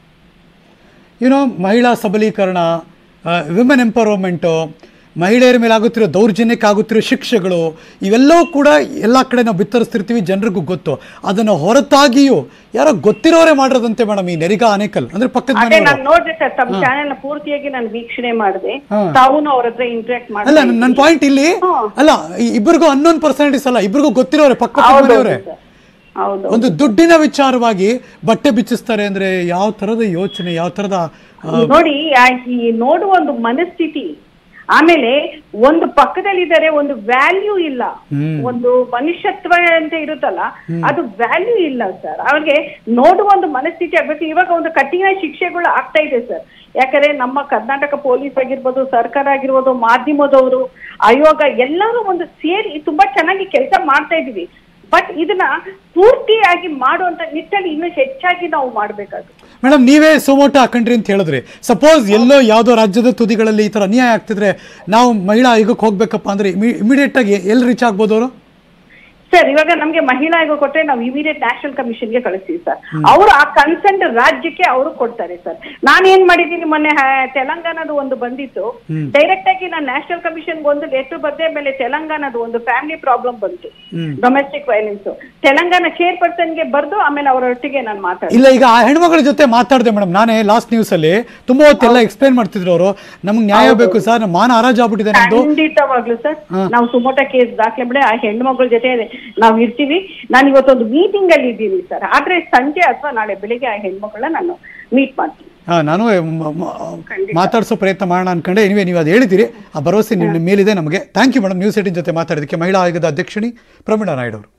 ಯುನೋ ಮಹಿಳಾ ಸಬಲೀಕರಣ ವಿಮೆನ್ ಎಂಪವರ್ಮೆಂಟು ಮಹಿಳೆಯರ ಮೇಲೆ ಆಗುತ್ತಿರೋ ದೌರ್ಜನ್ಯಕ್ಕೆ ಆಗುತ್ತಿರೋ ಶಿಕ್ಷೆಗಳು ಇವೆಲ್ಲವೂ ಕೂಡ ಎಲ್ಲ ಕಡೆ ನಾವು ಬಿತ್ತರಿಸ್ತಿರ್ತೀವಿ ಜನರಿಗೂ ಗೊತ್ತು ಅದನ್ನು ಹೊರತಾಗಿಯೂ ಯಾರೋ ಗೊತ್ತಿರೋರೇ ಮಾಡಿರೋದಂತೆ ಮೇಡಮ್ ಈ ನೆರಿಗಾ ಆನೇಕಲ್ ಅಂದ್ರೆ ಪಕ್ಕದ ಅದೇ ಮನೆಯವರು ನಾನು ನೋಡಿದೆ ಸರ್ ತಮ್ಮ ಚಾನೆಲ್ ನ ಪೂರ್ತಿಯಾಗಿ ನಾನು ವೀಕ್ಷಣೆ ಮಾಡಿದೆ ಹಾ. ತಾವು ಅವ್ರ ಹತ್ರ ಇಂಟ್ರಾಕ್ಟ್ ಅಲ್ಲ ಮಾಡಿ ನನ್ನ ಪಾಯಿಂಟ್ ಇಲ್ಲಿ ಹ್ಮ್. ಅಲ್ಲ ಈ ಇಬ್ಬರಿಗೂ ಅನ್ನೋನ್ ಪರ್ಸನಾಲಿಟೀಸ್ ಅಲ್ಲ ಇಬ್ಬರಿಗೂ ಗೊತ್ತಿರೋರೆ ಪಕ್ಕ ಹೌದು ಮನೆಯವರೇ ಸರ್. ಹೌದು ಒಂದು ದುಡ್ಡಿನ ವಿಚಾರವಾಗಿ ಬಟ್ಟೆ ಬಿಚ್ಚಿಸ್ತಾರೆ ಅಂದ್ರೆ ಯಾವ ತರದ ಯೋಚನೆ ಯಾವ ತರದ ಆ, ನೋಡಿ ಆ ಈ ನೋಡುವ ಒಂದು ಮನಸ್ಥಿತಿ ಆಮೇಲೆ ಒಂದು ಪಕ್ಕದಲ್ಲಿದ್ದಾರೆ ಒಂದು ವ್ಯಾಲ್ಯೂ ಇಲ್ಲ ಹ್ಮ್. ಒಂದು ಮನುಷ್ಯತ್ವ ಅಂತ ಇರುತ್ತಲ್ಲ ಅದು ವ್ಯಾಲ್ಯೂ ಇಲ್ಲ ಸರ್ ಅವ್ರಿಗೆ ನೋಡುವ ಒಂದು ಮನಸ್ಥಿತಿ ಆಗ್ಬೇಕು ಇವಾಗ ಒಂದು ಕಠಿಣ ಶಿಕ್ಷೆಗಳು ಆಗ್ತಾ ಇದೆ ಸರ್ ಯಾಕಂದ್ರೆ ನಮ್ಮ ಕರ್ನಾಟಕ ಪೊಲೀಸ್ ಆಗಿರ್ಬೋದು ಸರ್ಕಾರ ಆಗಿರ್ಬೋದು ಮಾಧ್ಯಮದವರು ಆಯೋಗ ಎಲ್ಲರೂ ಒಂದು ಸೇರಿ ತುಂಬಾ ಚೆನ್ನಾಗಿ ಕೆಲಸ ಮಾಡ್ತಾ ಇದೀವಿ ಬಟ್ ಇದನ್ನ ಪೂರ್ತಿಯಾಗಿ ಮಾಡುವಂತ ನಿಟ್ಟಲ್ಲಿ ಇನ್ನೂ ಹೆಚ್ಚಾಗಿ ನಾವು ಮಾಡ್ಬೇಕಾಗುತ್ತೆ ಮೇಡಮ್ ನೀವೇ ಸುಮೋಟ ಹಾಕೊಂಡ್ರಿ ಅಂತ ಹೇಳಿದ್ರಿ ಸಪೋಸ್ ಎಲ್ಲೋ ಯಾವುದೋ ರಾಜ್ಯದ ತುದಿಗಳಲ್ಲಿ ಈ ಥರ ಅನ್ಯಾಯ ಆಗ್ತಿದ್ರೆ ನಾವು ಮಹಿಳಾ ಆಯೋಗಕ್ಕೆ ಹೋಗ್ಬೇಕಪ್ಪ ಅಂದ್ರೆ ಇಮಿಡಿಯೇಟ್ ಆಗಿ ಎಲ್ಲಿ ರೀಚ್ ಆಗ್ಬೋದು ಅವರು ಸರ್ ಇವಾಗ ನಮ್ಗೆ ಮಹಿಳಾ ಆಯೋಗ ಕೊಟ್ರೆ ನಾವು ಇಮಿಡಿಯೇಟ್ ನ್ಯಾಷನಲ್ ಕಮಿಷನ್ಗೆ ಕಳಿಸ್ತೀವಿ ಸರ್ ಅವರು ಆ ಕನ್ಸೆಂಟ್ ರಾಜ್ಯಕ್ಕೆ ಅವರು ಕೊಡ್ತಾರೆ ಸರ್ ನಾನು ಏನ್ ಮಾಡಿದ್ದೀನಿ ಮೊನ್ನೆ ಹ- ತೆಲಂಗಾಣದ ಒಂದು ಬಂದಿತ್ತು ಡೈರೆಕ್ಟ್ ಆಗಿ ನಾನು ನ್ಯಾಷನಲ್ ಕಮಿಷನ್ ಒಂದು ಲೆಟರ್ ಬರ್ದೆ ಆಮೇಲೆ ತೆಲಂಗಾಣದ ಒಂದು ಫ್ಯಾಮಿಲಿ ಪ್ರಾಬ್ಲಮ್ ಬಂತು ಡೊಮೆಸ್ಟಿಕ್ ವೈಲೆನ್ಸ್ ತೆಲಂಗಾಣ ಚೇರ್ ಪರ್ಸನ್ಗೆ ಬರ್ದು ಆಮೇಲೆ ಅವರೊಟ್ಟಿಗೆ ನಾನು ಮಾತಾಡಿದೆ ಇಲ್ಲ ಈಗ ಆ ಹೆಣ್ಮಗಳ ಜೊತೆ ಮಾತಾಡಿದೆ ಮೇಡಮ್ ನಾನೇ ಲಾಸ್ಟ್ ನ್ಯೂಸ್ ಅಲ್ಲಿ ತುಂಬಾ ಹೊತ್ತೆಲ್ಲ ಎಕ್ಸ್ಪ್ಲೈನ್ ಮಾಡ್ತಿದ್ರು ಅವರು ನಮ್ಗೆ ನ್ಯಾಯ ಬೇಕು ಸರ್ ನಮ್ಮ ಮಾನ ಹರಾಜಾಗ್ಬಿಟ್ಟಿದೆ ನಮ್ದು ಖಂಡಿತವಾಗ್ಲು ಸರ್ ನಾವು ಸುಮೋಟ ಕೇಸ್ ದಾಖಲೆ ಬಿಡಿ ಆ ಹೆಣ್ಣು ಮಗಳ ಜೊತೆ ನಾವು ಇರ್ತೀವಿ ನಾನು ಇವತ್ತೊಂದು ಮೀಟಿಂಗ್ ಅಲ್ಲಿ ಇದ್ದೀನಿ ಸರ್ ಆದ್ರೆ ಸಂಜೆ ಅಥವಾ ನಾಳೆ ಬೆಳಿಗ್ಗೆ ಆ ಹೆಣ್ಮಕ್ಳನ್ನ ನಾನು ಮೀಟ್ ಮಾಡ್ತೀನಿ ಹಾ ನಾನು ಮ- ಮ- ಮಾತಾಡ್ಸೋ ಪ್ರಯತ್ನ ಮಾಡೋಣ ಅನ್ಕೊಂಡೆ ನೀವೇ ನೀವು ಅದು ಹೇಳಿದಿರಿ ಆ ಭರವಸೆ ನಿಮ್ಮ ಮೇಲಿದೆ ನಮಗೆ thank you madam news eighteen ಜೊತೆ ಮಾತಾಡೋದಕ್ಕೆ ಮಹಿಳಾ ಆಯೋಗದ ಅಧ್ಯಕ್ಷಣಿ ಪ್ರವೀಣಾ ನಾಯ್ಡು ಅವರು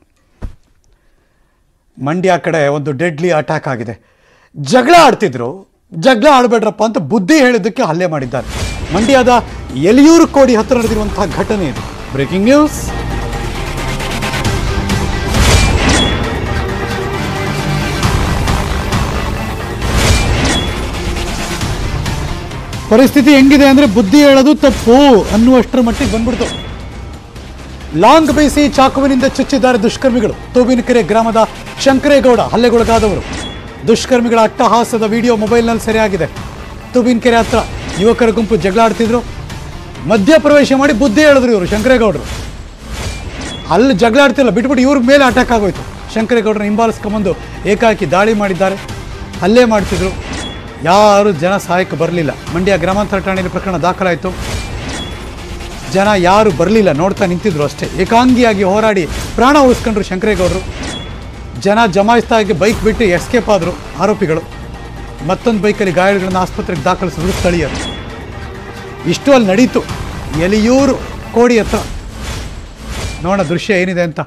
ಮಂಡ್ಯ ಕಡೆ ಒಂದು ಡೆಡ್ಲಿ ಅಟ್ಯಾಕ್ ಆಗಿದೆ ಜಗಳ ಆಡ್ತಿದ್ರು ಜಗಳ ಆಡಬೇಡ್ರಪ್ಪ ಅಂತ ಬುದ್ಧಿ ಹೇಳಿದ್ದಕ್ಕೆ ಹಲ್ಲೆ ಮಾಡಿದ್ದಾರೆ ಮಂಡ್ಯದ ಎಲಿಯೂರು ಕೋಡಿ ಹತ್ರ ನಡೆದಿರುವಂತಹ ಘಟನೆ ಇದು ಬ್ರೇಕಿಂಗ್ ನ್ಯೂಸ್ ಪರಿಸ್ಥಿತಿ ಹೆಂಗಿದೆ ಅಂದ್ರೆ ಬುದ್ಧಿ ಹೇಳೋದು ತಪ್ಪು ಅನ್ನುವಷ್ಟರ ಮಟ್ಟಿಗೆ ಬಂದ್ಬಿಡ್ತು ಲಾಂಗ್ ಬೇಯಿಸಿ ಚಾಕುವಿನಿಂದ ಚುಚ್ಚಿದ್ದಾರೆ ದುಷ್ಕರ್ಮಿಗಳು ತೋಬಿನಕೆರೆ ಗ್ರಾಮದ ಶಂಕರೇಗೌಡ ಹಲ್ಲೆಗೊಳಗಾದವರು ದುಷ್ಕರ್ಮಿಗಳ ಅಟ್ಟಹಾಸದ ವಿಡಿಯೋ ಮೊಬೈಲ್ನಲ್ಲಿ ಸೆರೆಯಾಗಿದೆ ತೂಬಿನಕೆರೆ ಹತ್ರ ಯುವಕರ ಗುಂಪು ಜಗಳ ಆಡ್ತಿದ್ರು ಮಧ್ಯಪ್ರವೇಶ ಮಾಡಿ ಬುದ್ಧಿ ಹೇಳಿದ್ರು ಇವರು ಶಂಕರೇಗೌಡರು ಅಲ್ಲಿ ಜಗಳ ಆಡ್ತಿಲ್ಲ ಬಿಟ್ಬಿಟ್ಟು ಇವ್ರ ಮೇಲೆ ಅಟ್ಯಾಕ್ ಆಗೋಯ್ತು ಶಂಕರೇಗೌಡರನ್ನ ಹಿಂಬಾಲಿಸ್ಕೊಂಬಂದು ಏಕಾಏಕಿ ದಾಳಿ ಮಾಡಿದ್ದಾರೆ ಹಲ್ಲೆ ಮಾಡ್ತಿದ್ರು ಯಾರು ಜನ ಸಹಾಯಕ್ಕೆ ಬರಲಿಲ್ಲ ಮಂಡ್ಯ ಗ್ರಾಮಾಂತರ ಠಾಣೆಯಲ್ಲಿ ಪ್ರಕರಣ ದಾಖಲಾಯಿತು ಜನ ಯಾರು ಬರಲಿಲ್ಲ ನೋಡ್ತಾ ನಿಂತಿದ್ರು ಅಷ್ಟೇ ಏಕಾಂಗಿಯಾಗಿ ಹೋರಾಡಿ ಪ್ರಾಣ ಉಳಿಸ್ಕೊಂಡ್ರು ಶಂಕರೇಗೌಡರು ಜನ ಜಮಾಯಿಸ್ತಾಗಿ ಬೈಕ್ ಬಿಟ್ಟು ಎಸ್ಕೇಪ್ ಆದರು ಆರೋಪಿಗಳು ಮತ್ತೊಂದು ಬೈಕಲ್ಲಿ ಗಾಯಾಳುಗಳನ್ನ ಆಸ್ಪತ್ರೆಗೆ ದಾಖಲಿಸಿದ್ರು ಸ್ಥಳೀಯರು ಇಷ್ಟು ಅಲ್ಲಿ ನಡೀತು ಎಲಿಯೂರು ಕೋಡಿ ಹತ್ರ ನೋಡೋಣ ದೃಶ್ಯ ಏನಿದೆ ಅಂತ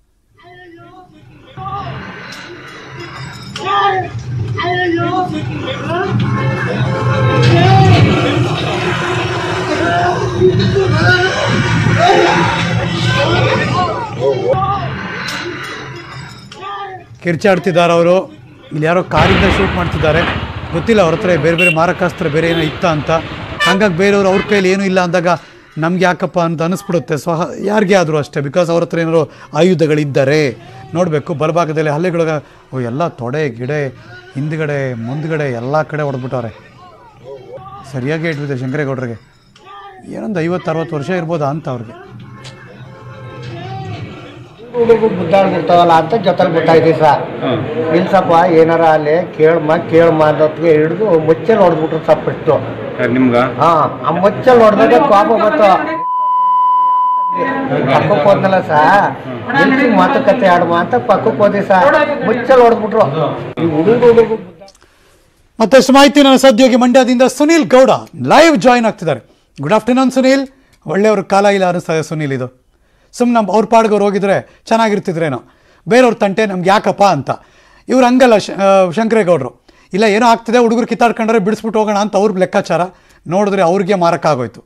ಕಿರ್ಚಾಡ್ತಿದ್ದಾರೆ ಅವರು ಇಲ್ಲಿ ಯಾರೋ ಕಾರಿಂದ ಶೂಟ್ ಮಾಡ್ತಿದ್ದಾರೆ ಗೊತ್ತಿಲ್ಲ ಅವ್ರ ಹತ್ರ ಬೇರೆ ಬೇರೆ ಮಾರಕಾಸ್ತ್ರ ಬೇರೆ ಏನೋ ಇತ್ತ ಅಂತ ಹಂಗಾಗಿ ಬೇರೆಯವರು ಅವ್ರ ಕೈಲಿ ಏನೂ ಇಲ್ಲ ಅಂದಾಗ ನಮ್ಗೆ ಯಾಕಪ್ಪ ಅಂತ ಅನಿಸ್ಬಿಡುತ್ತೆ ಸ್ವಹ ಯಾರಿಗೆ ಆದರೂ ಅಷ್ಟೇ ಬಿಕಾಸ್ ಅವ್ರ ಹತ್ರ ಏನಾದ್ರು ಆಯುಧಗಳಿದ್ದಾರೆ ನೋಡಬೇಕು ಬಲಭಾಗದಲ್ಲಿ ಹಲ್ಲೆಗಳ ಓ ಎಲ್ಲ ತೊಡೆ ಗಿಡೆ ಹಿಂದ್ಗಡೆ ಮುಂದ್ಗಡೆ ಎಲ್ಲ ಕಡೆ ಹೊಡೆದ್ಬಿಟ್ಟವ್ರೆ ಸರಿಯಾಗಿ ಇಟ್ಬಿದೆ ಶಂಕರೇಗೌಡರಿಗೆ ಏನೊಂದು ಐವತ್ತು ಅರವತ್ತು ವರ್ಷ ಇರ್ಬೋದಾ ಅಂತ ಅವ್ರಿಗೆ ಹುಡುಗರು ಮುದ್ದಾಡ್ಬಿಡ್ತಾವಲ್ಲ ಅಂತ ಜೊತೆಲಿ ಬಿಟ್ಟಾಯ್ತೀವಿ ಸರ್ ನಿಲ್ಸಪ್ಪ ಏನಾರ ಅಲ್ಲಿ ಕೇಳಮ್ಮ ಕೇಳಮ್ಮ ಅನ್ನೋದ್ಗೆ ಹಿಡಿದು ಮುಚ್ಚಲ್ ಹೊಡೆದ್ಬಿಟ್ರು ಸಪ್ಪಿಟ್ಟು ನಿಮ್ಗ ಹಾ ಆ ಮುಚ್ಚಲ್ ಹೊಡೆದಾಗ ಕೋಪ ಬಂತು ಪಕ್ಕಕ್ಕೆ ಹೋದ್ನಲ್ಲ ಸಾ ನಿಲ್ಸಿ ಮಾತುಕತೆ ಆಡುವ ಅಂತ ಪಕ್ಕಕ್ಕೆ ಹೋದಿ ಸರ್ ಮುಚ್ಚಲ್ ಹೊಡೆದ್ಬಿಟ್ರು ಈ ಹುಡುಗರು ಹುಡುಗರು ಮತ್ತಷ್ಟು ಮಾಹಿತಿ ನನ್ನ ಸದ್ಯೋಗಿ ಮಂಡ್ಯದಿಂದ ಸುನೀಲ್ ಗೌಡ ಲೈವ್ ಜಾಯಿನ್ ಆಗ್ತಿದ್ದಾರೆ ಗುಡ್ ಆಫ್ಟರ್ನೂನ್ ಸುನೀಲ್ ಒಳ್ಳೆಯವ್ರ ಕಾಲ ಇಲ್ಲ ಅನಿಸ್ತಾ ಇದೆ ಸುನೀಲ್ ಇದು ಸುಮ್ಮನೆ ನಮ್ಮ ಅವ್ರ ಪಾಡ್ಗವ್ರು ಹೋಗಿದ್ರೆ ಚೆನ್ನಾಗಿರ್ತಿದ್ರೇನೋ ಬೇರೆಯವ್ರ ತಂಟೆ ನಮ್ಗೆ ಯಾಕಪ್ಪ ಅಂತ ಇವ್ರು ಹಂಗಲ್ಲ ಶ- ಆ, ಶಂಕರೇಗೌಡರು ಇಲ್ಲ ಏನೋ ಆಗ್ತಿದೆ ಹುಡುಗರು ಕಿತ್ತಾಡ್ಕೊಂಡ್ರೆ ಬಿಡಿಸ್ಬಿಟ್ಟು ಹೋಗೋಣ ಅಂತ ಅವ್ರ ಲೆಕ್ಕಾಚಾರ ನೋಡಿದ್ರೆ ಅವ್ರಿಗೆ ಮಾರಕ ಆಗೋಯ್ತು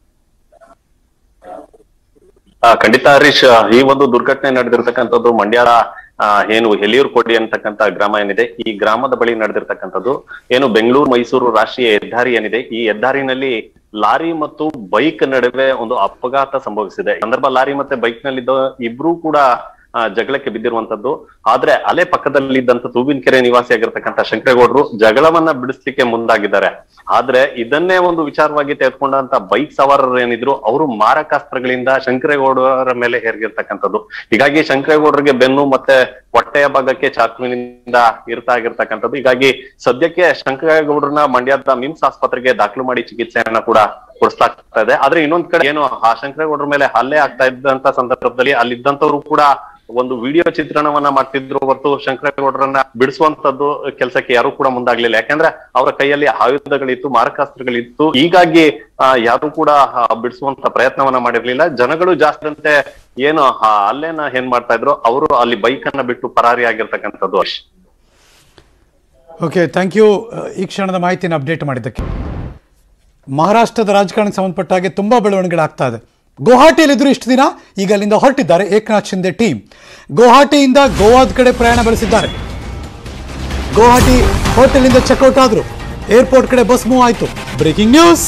ಆ, ಖಂಡಿತ ಹರೀಶ್ ಈ ಒಂದು ದುರ್ಘಟನೆ ನಡೆದಿರ್ತಕ್ಕಂಥದ್ದು ಮಂಡ್ಯದ ಆ, ಏನು ಹೆಲಿಯೂರು ಕೋಡಿ ಅಂತಕ್ಕಂಥ ಗ್ರಾಮ ಏನಿದೆ ಈ ಗ್ರಾಮದ ಬಳಿ ನಡೆದಿರ್ತಕ್ಕಂಥದ್ದು ಏನು ಬೆಂಗಳೂರು ಮೈಸೂರು ರಾಷ್ಟ್ರೀಯ ಹೆದ್ದಾರಿ ಏನಿದೆ ಈ ಹೆದ್ದಾರಿನಲ್ಲಿ ಲಾರಿ ಮತ್ತು ಬೈಕ್ ನಡುವೆ ಒಂದು ಅಪಘಾತ ಸಂಭವಿಸಿದೆ ಈ ಸಂದರ್ಭ ಲಾರಿ ಮತ್ತೆ ಬೈಕ್ ನಲ್ಲಿದ್ದ ಇಬ್ರು ಕೂಡ ಆ, ಜಗಳಕ್ಕೆ ಬಿದ್ದಿರುವಂತದ್ದು ಆದ್ರೆ ಅಲೆ ಪಕ್ಕದಲ್ಲಿದ್ದಂತ ತೂಬಿನಕೆರೆ ನಿವಾಸಿಯಾಗಿರ್ತಕ್ಕಂಥ ಶಂಕರೇಗೌಡರು ಜಗಳವನ್ನ ಬಿಡಿಸ್ಲಿಕ್ಕೆ ಮುಂದಾಗಿದ್ದಾರೆ ಆದ್ರೆ ಇದನ್ನೇ ಒಂದು ವಿಚಾರವಾಗಿ ತೆಗೆದುಕೊಂಡಂತ ಬೈಕ್ ಸವಾರರು ಏನಿದ್ರು ಅವರು ಮಾರಕಾಸ್ತ್ರಗಳಿಂದ ಶಂಕರೇಗೌಡರ ಮೇಲೆ ಹೇರಿರ್ತಕ್ಕಂಥದ್ದು ಹೀಗಾಗಿ ಶಂಕರೇಗೌಡರಿಗೆ ಬೆನ್ನು ಮತ್ತೆ ಹೊಟ್ಟೆಯ ಭಾಗಕ್ಕೆ ಚಾಕುವಿನಿಂದ ಇರ್ತಾ ಆಗಿರ್ತಕ್ಕಂಥದ್ದು ಹೀಗಾಗಿ ಸದ್ಯಕ್ಕೆ ಶಂಕರೇಗೌಡರನ್ನ ಮಂಡ್ಯದ ಮಿಮ್ಸ್ ಆಸ್ಪತ್ರೆಗೆ ದಾಖಲು ಮಾಡಿ ಚಿಕಿತ್ಸೆಯನ್ನ ಕೂಡ ಕೊಡಿಸಲಾಗ್ತಾ ಇದೆ ಆದ್ರೆ ಇನ್ನೊಂದ್ ಕಡೆ ಏನು ಆ ಶಂಕರೇಗೌಡರ ಮೇಲೆ ಹಲ್ಲೆ ಆಗ್ತಾ ಇದ್ದಂತ ಸಂದರ್ಭದಲ್ಲಿ ಅಲ್ಲಿದ್ದಂತವ್ರು ಕೂಡ ಒಂದು ವಿಡಿಯೋ ಚಿತ್ರಣವನ್ನ ಮಾಡ್ತಿದ್ರು ಹೊರತು ಶಂಕರೇಗೌಡರನ್ನ ಬಿಡಿಸುವಂತದ್ದು ಕೆಲಸಕ್ಕೆ ಯಾರು ಕೂಡ ಮುಂದಾಗ್ಲಿಲ್ಲ ಯಾಕಂದ್ರೆ ಅವರ ಕೈಯಲ್ಲಿ ಆಯುಧಗಳಿತ್ತು ಮಾರಕಾಸ್ತ್ರಗಳಿತ್ತು ಹೀಗಾಗಿ ಆ, ಯಾರು ಕೂಡ ಆ, ಬಿಡಿಸುವಂತ ಪ್ರಯತ್ನವನ್ನ ಮಾಡಿರ್ಲಿಲ್ಲ ಜನಗಳು ಜಾಸ್ತಿ ಅಂತೆ ಏನು ಆ ಅಲ್ಲೇನ ಏನ್ ಮಾಡ್ತಾ ಇದ್ರು ಅವರು ಅಲ್ಲಿ ಬೈಕ್ ಅನ್ನ ಬಿಟ್ಟು ಪರಾರಿ ಆಗಿರ್ತಕ್ಕಂಥದ್ದು ಅಷ್ಟೇ ಓಕೆ ಥ್ಯಾಂಕ್ ಯು ಈ ಕ್ಷಣದ ಮಾಹಿತಿಯನ್ನು ಅಪ್ಡೇಟ್ ಮಾಡಿದ್ದಕ್ಕೆ ಮಹಾರಾಷ್ಟ್ರದ ರಾಜಕಾರಣಕ್ಕೆ ಸಂಬಂಧಪಟ್ಟ ಹಾಗೆ ತುಂಬ ಬೆಳವಣಿಗೆಗಳು ಆಗ್ತಾ ಇದೆ ಗುವಾಹಟಿಯಲ್ಲಿದ್ದರು ಇಷ್ಟು ದಿನ ಈಗ ಅಲ್ಲಿಂದ ಹೊರಟಿದ್ದಾರೆ ಏಕನಾಥ್ ಶಿಂದೆ ಟೀಮ್ ಗುವಾಹಟಿಯಿಂದ ಗೋವಾದ ಕಡೆ ಪ್ರಯಾಣ ಬೆಳೆಸಿದ್ದಾರೆ ಗುವಾಹಟಿ ಹೋಟೆಲಿಂದ ಚೆಕ್ಔಟ್ ಆದರು ಏರ್ಪೋರ್ಟ್ ಕಡೆ ಬಸ್ ಮೂವ್ ಆಯಿತು ಬ್ರೇಕಿಂಗ್ ನ್ಯೂಸ್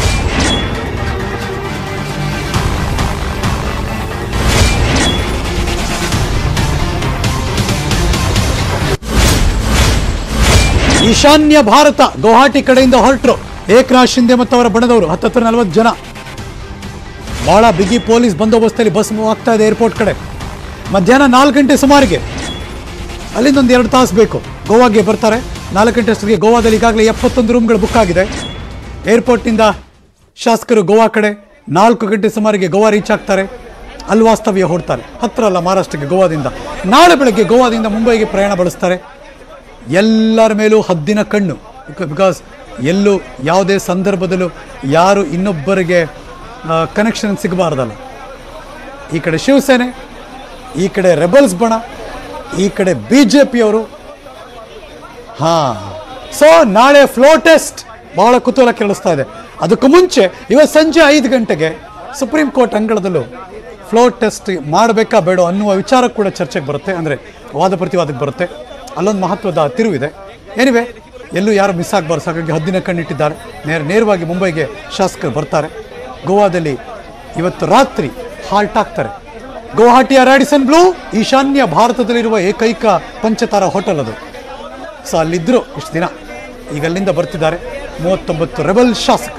ಈಶಾನ್ಯ ಭಾರತ ಗುವಾಹಟಿ ಕಡೆಯಿಂದ ಹೊರಟರು ಏಕನಾಥ್ ಶಿಂದೆ ಮತ್ತು ಅವರ ಬಣದವರು ಹತ್ತತ್ರ ನಲವತ್ತು ಜನ ಬಹಳ ಬಿಗಿ ಪೊಲೀಸ್ ಬಂದೋಬಸ್ತಲ್ಲಿ ಬಸ್ ಮೂವ್ ಆಗ್ತಾ ಇದೆ ಏರ್ಪೋರ್ಟ್ ಕಡೆ ಮಧ್ಯಾಹ್ನ ನಾಲ್ಕು ಗಂಟೆ ಸುಮಾರಿಗೆ ಅಲ್ಲಿಂದ ಒಂದು ಎರಡು ತಾಸು ಬೇಕು ಗೋವಾಗೆ ಬರ್ತಾರೆ ನಾಲ್ಕು ಗಂಟೆ ಅಷ್ಟೊತ್ತಿಗೆ ಗೋವಾದಲ್ಲಿ ಈಗಾಗಲೇ ಎಪ್ಪತ್ತೊಂದು ರೂಮ್ಗಳು ಬುಕ್ ಆಗಿದೆ ಏರ್ಪೋರ್ಟ್ನಿಂದ ಶಾಸಕರು ಗೋವಾ ಕಡೆ ನಾಲ್ಕು ಗಂಟೆ ಸುಮಾರಿಗೆ ಗೋವಾ ರೀಚ್ ಆಗ್ತಾರೆ ಅಲ್ಲಿ ವಾಸ್ತವ್ಯ ಹೊಡ್ತಾರೆ ಹತ್ರ ಅಲ್ಲ ಮಹಾರಾಷ್ಟ್ರಕ್ಕೆ ಗೋವಾದಿಂದ ನಾಳೆ ಬೆಳಗ್ಗೆ ಗೋವಾದಿಂದ ಮುಂಬೈಗೆ ಪ್ರಯಾಣ ಬೆಳೆಸ್ತಾರೆ ಎಲ್ಲರ ಮೇಲೂ ಹದ್ದಿನ ಕಣ್ಣು ಬಿಕಾಸ್ ಎಲ್ಲೂ ಯಾವುದೇ ಸಂದರ್ಭದಲ್ಲೂ ಯಾರು ಇನ್ನೊಬ್ಬರಿಗೆ ಕನೆಕ್ಷನ್ ಸಿಗಬಾರ್ದಲ್ಲ ಈ ಕಡೆ ಶಿವಸೇನೆ ಈ ಕಡೆ ರೆಬಲ್ಸ್ ಬಣ ಈ ಕಡೆ ಬಿ ಜೆ ಪಿಯವರು ಹಾ ಸೊ ನಾಳೆ ಫ್ಲೋ ಟೆಸ್ಟ್ ಬಹಳ ಕುತೂಹಲ ಕೇಳಿಸ್ತಾ ಇದೆ ಅದಕ್ಕೂ ಮುಂಚೆ ಇವತ್ತು ಸಂಜೆ ಐದು ಗಂಟೆಗೆ ಸುಪ್ರೀಂ ಕೋರ್ಟ್ ಅಂಗಳದಲ್ಲೂ ಫ್ಲೋ ಟೆಸ್ಟ್ ಮಾಡಬೇಕಾ ಬೇಡ ಅನ್ನುವ ವಿಚಾರ ಕೂಡ ಚರ್ಚೆಗೆ ಬರುತ್ತೆ ಅಂದರೆ ವಾದ ಪ್ರತಿವಾದಕ್ಕೆ ಬರುತ್ತೆ ಅಲ್ಲೊಂದು ಮಹತ್ವದ ತಿರುವಿದೆ ಏನಿವೆ ಎಲ್ಲೂ ಯಾರು ಮಿಸ್ ಆಗಬಾರ್ದು ಹಾಗಾಗಿ ಹದ್ದಿನ ಕಣ್ಣಿಟ್ಟಿದ್ದಾರೆ ನೇರ ನೇರವಾಗಿ ಮುಂಬೈಗೆ ಶಾಸಕರು ಬರ್ತಾರೆ ಗೋವಾದಲ್ಲಿ ಇವತ್ತು ರಾತ್ರಿ ಹಾಲ್ಟ್ ಆಗ್ತಾರೆ ಗುವಾಹಟಿಯ ರ್ಯಾಡಿಸನ್ ಬ್ಲೂ ಈಶಾನ್ಯ ಭಾರತದಲ್ಲಿರುವ ಏಕೈಕ ಪಂಚತಾರ ಹೋಟೆಲ್ ಅದು ಸೊ ಅಲ್ಲಿದ್ದರು ಇಷ್ಟು ದಿನ ಈಗ ಅಲ್ಲಿಂದ ಬರ್ತಿದ್ದಾರೆ ಮೂವತ್ತೊಂಬತ್ತು ರೆಬಲ್ ಶಾಸಕರು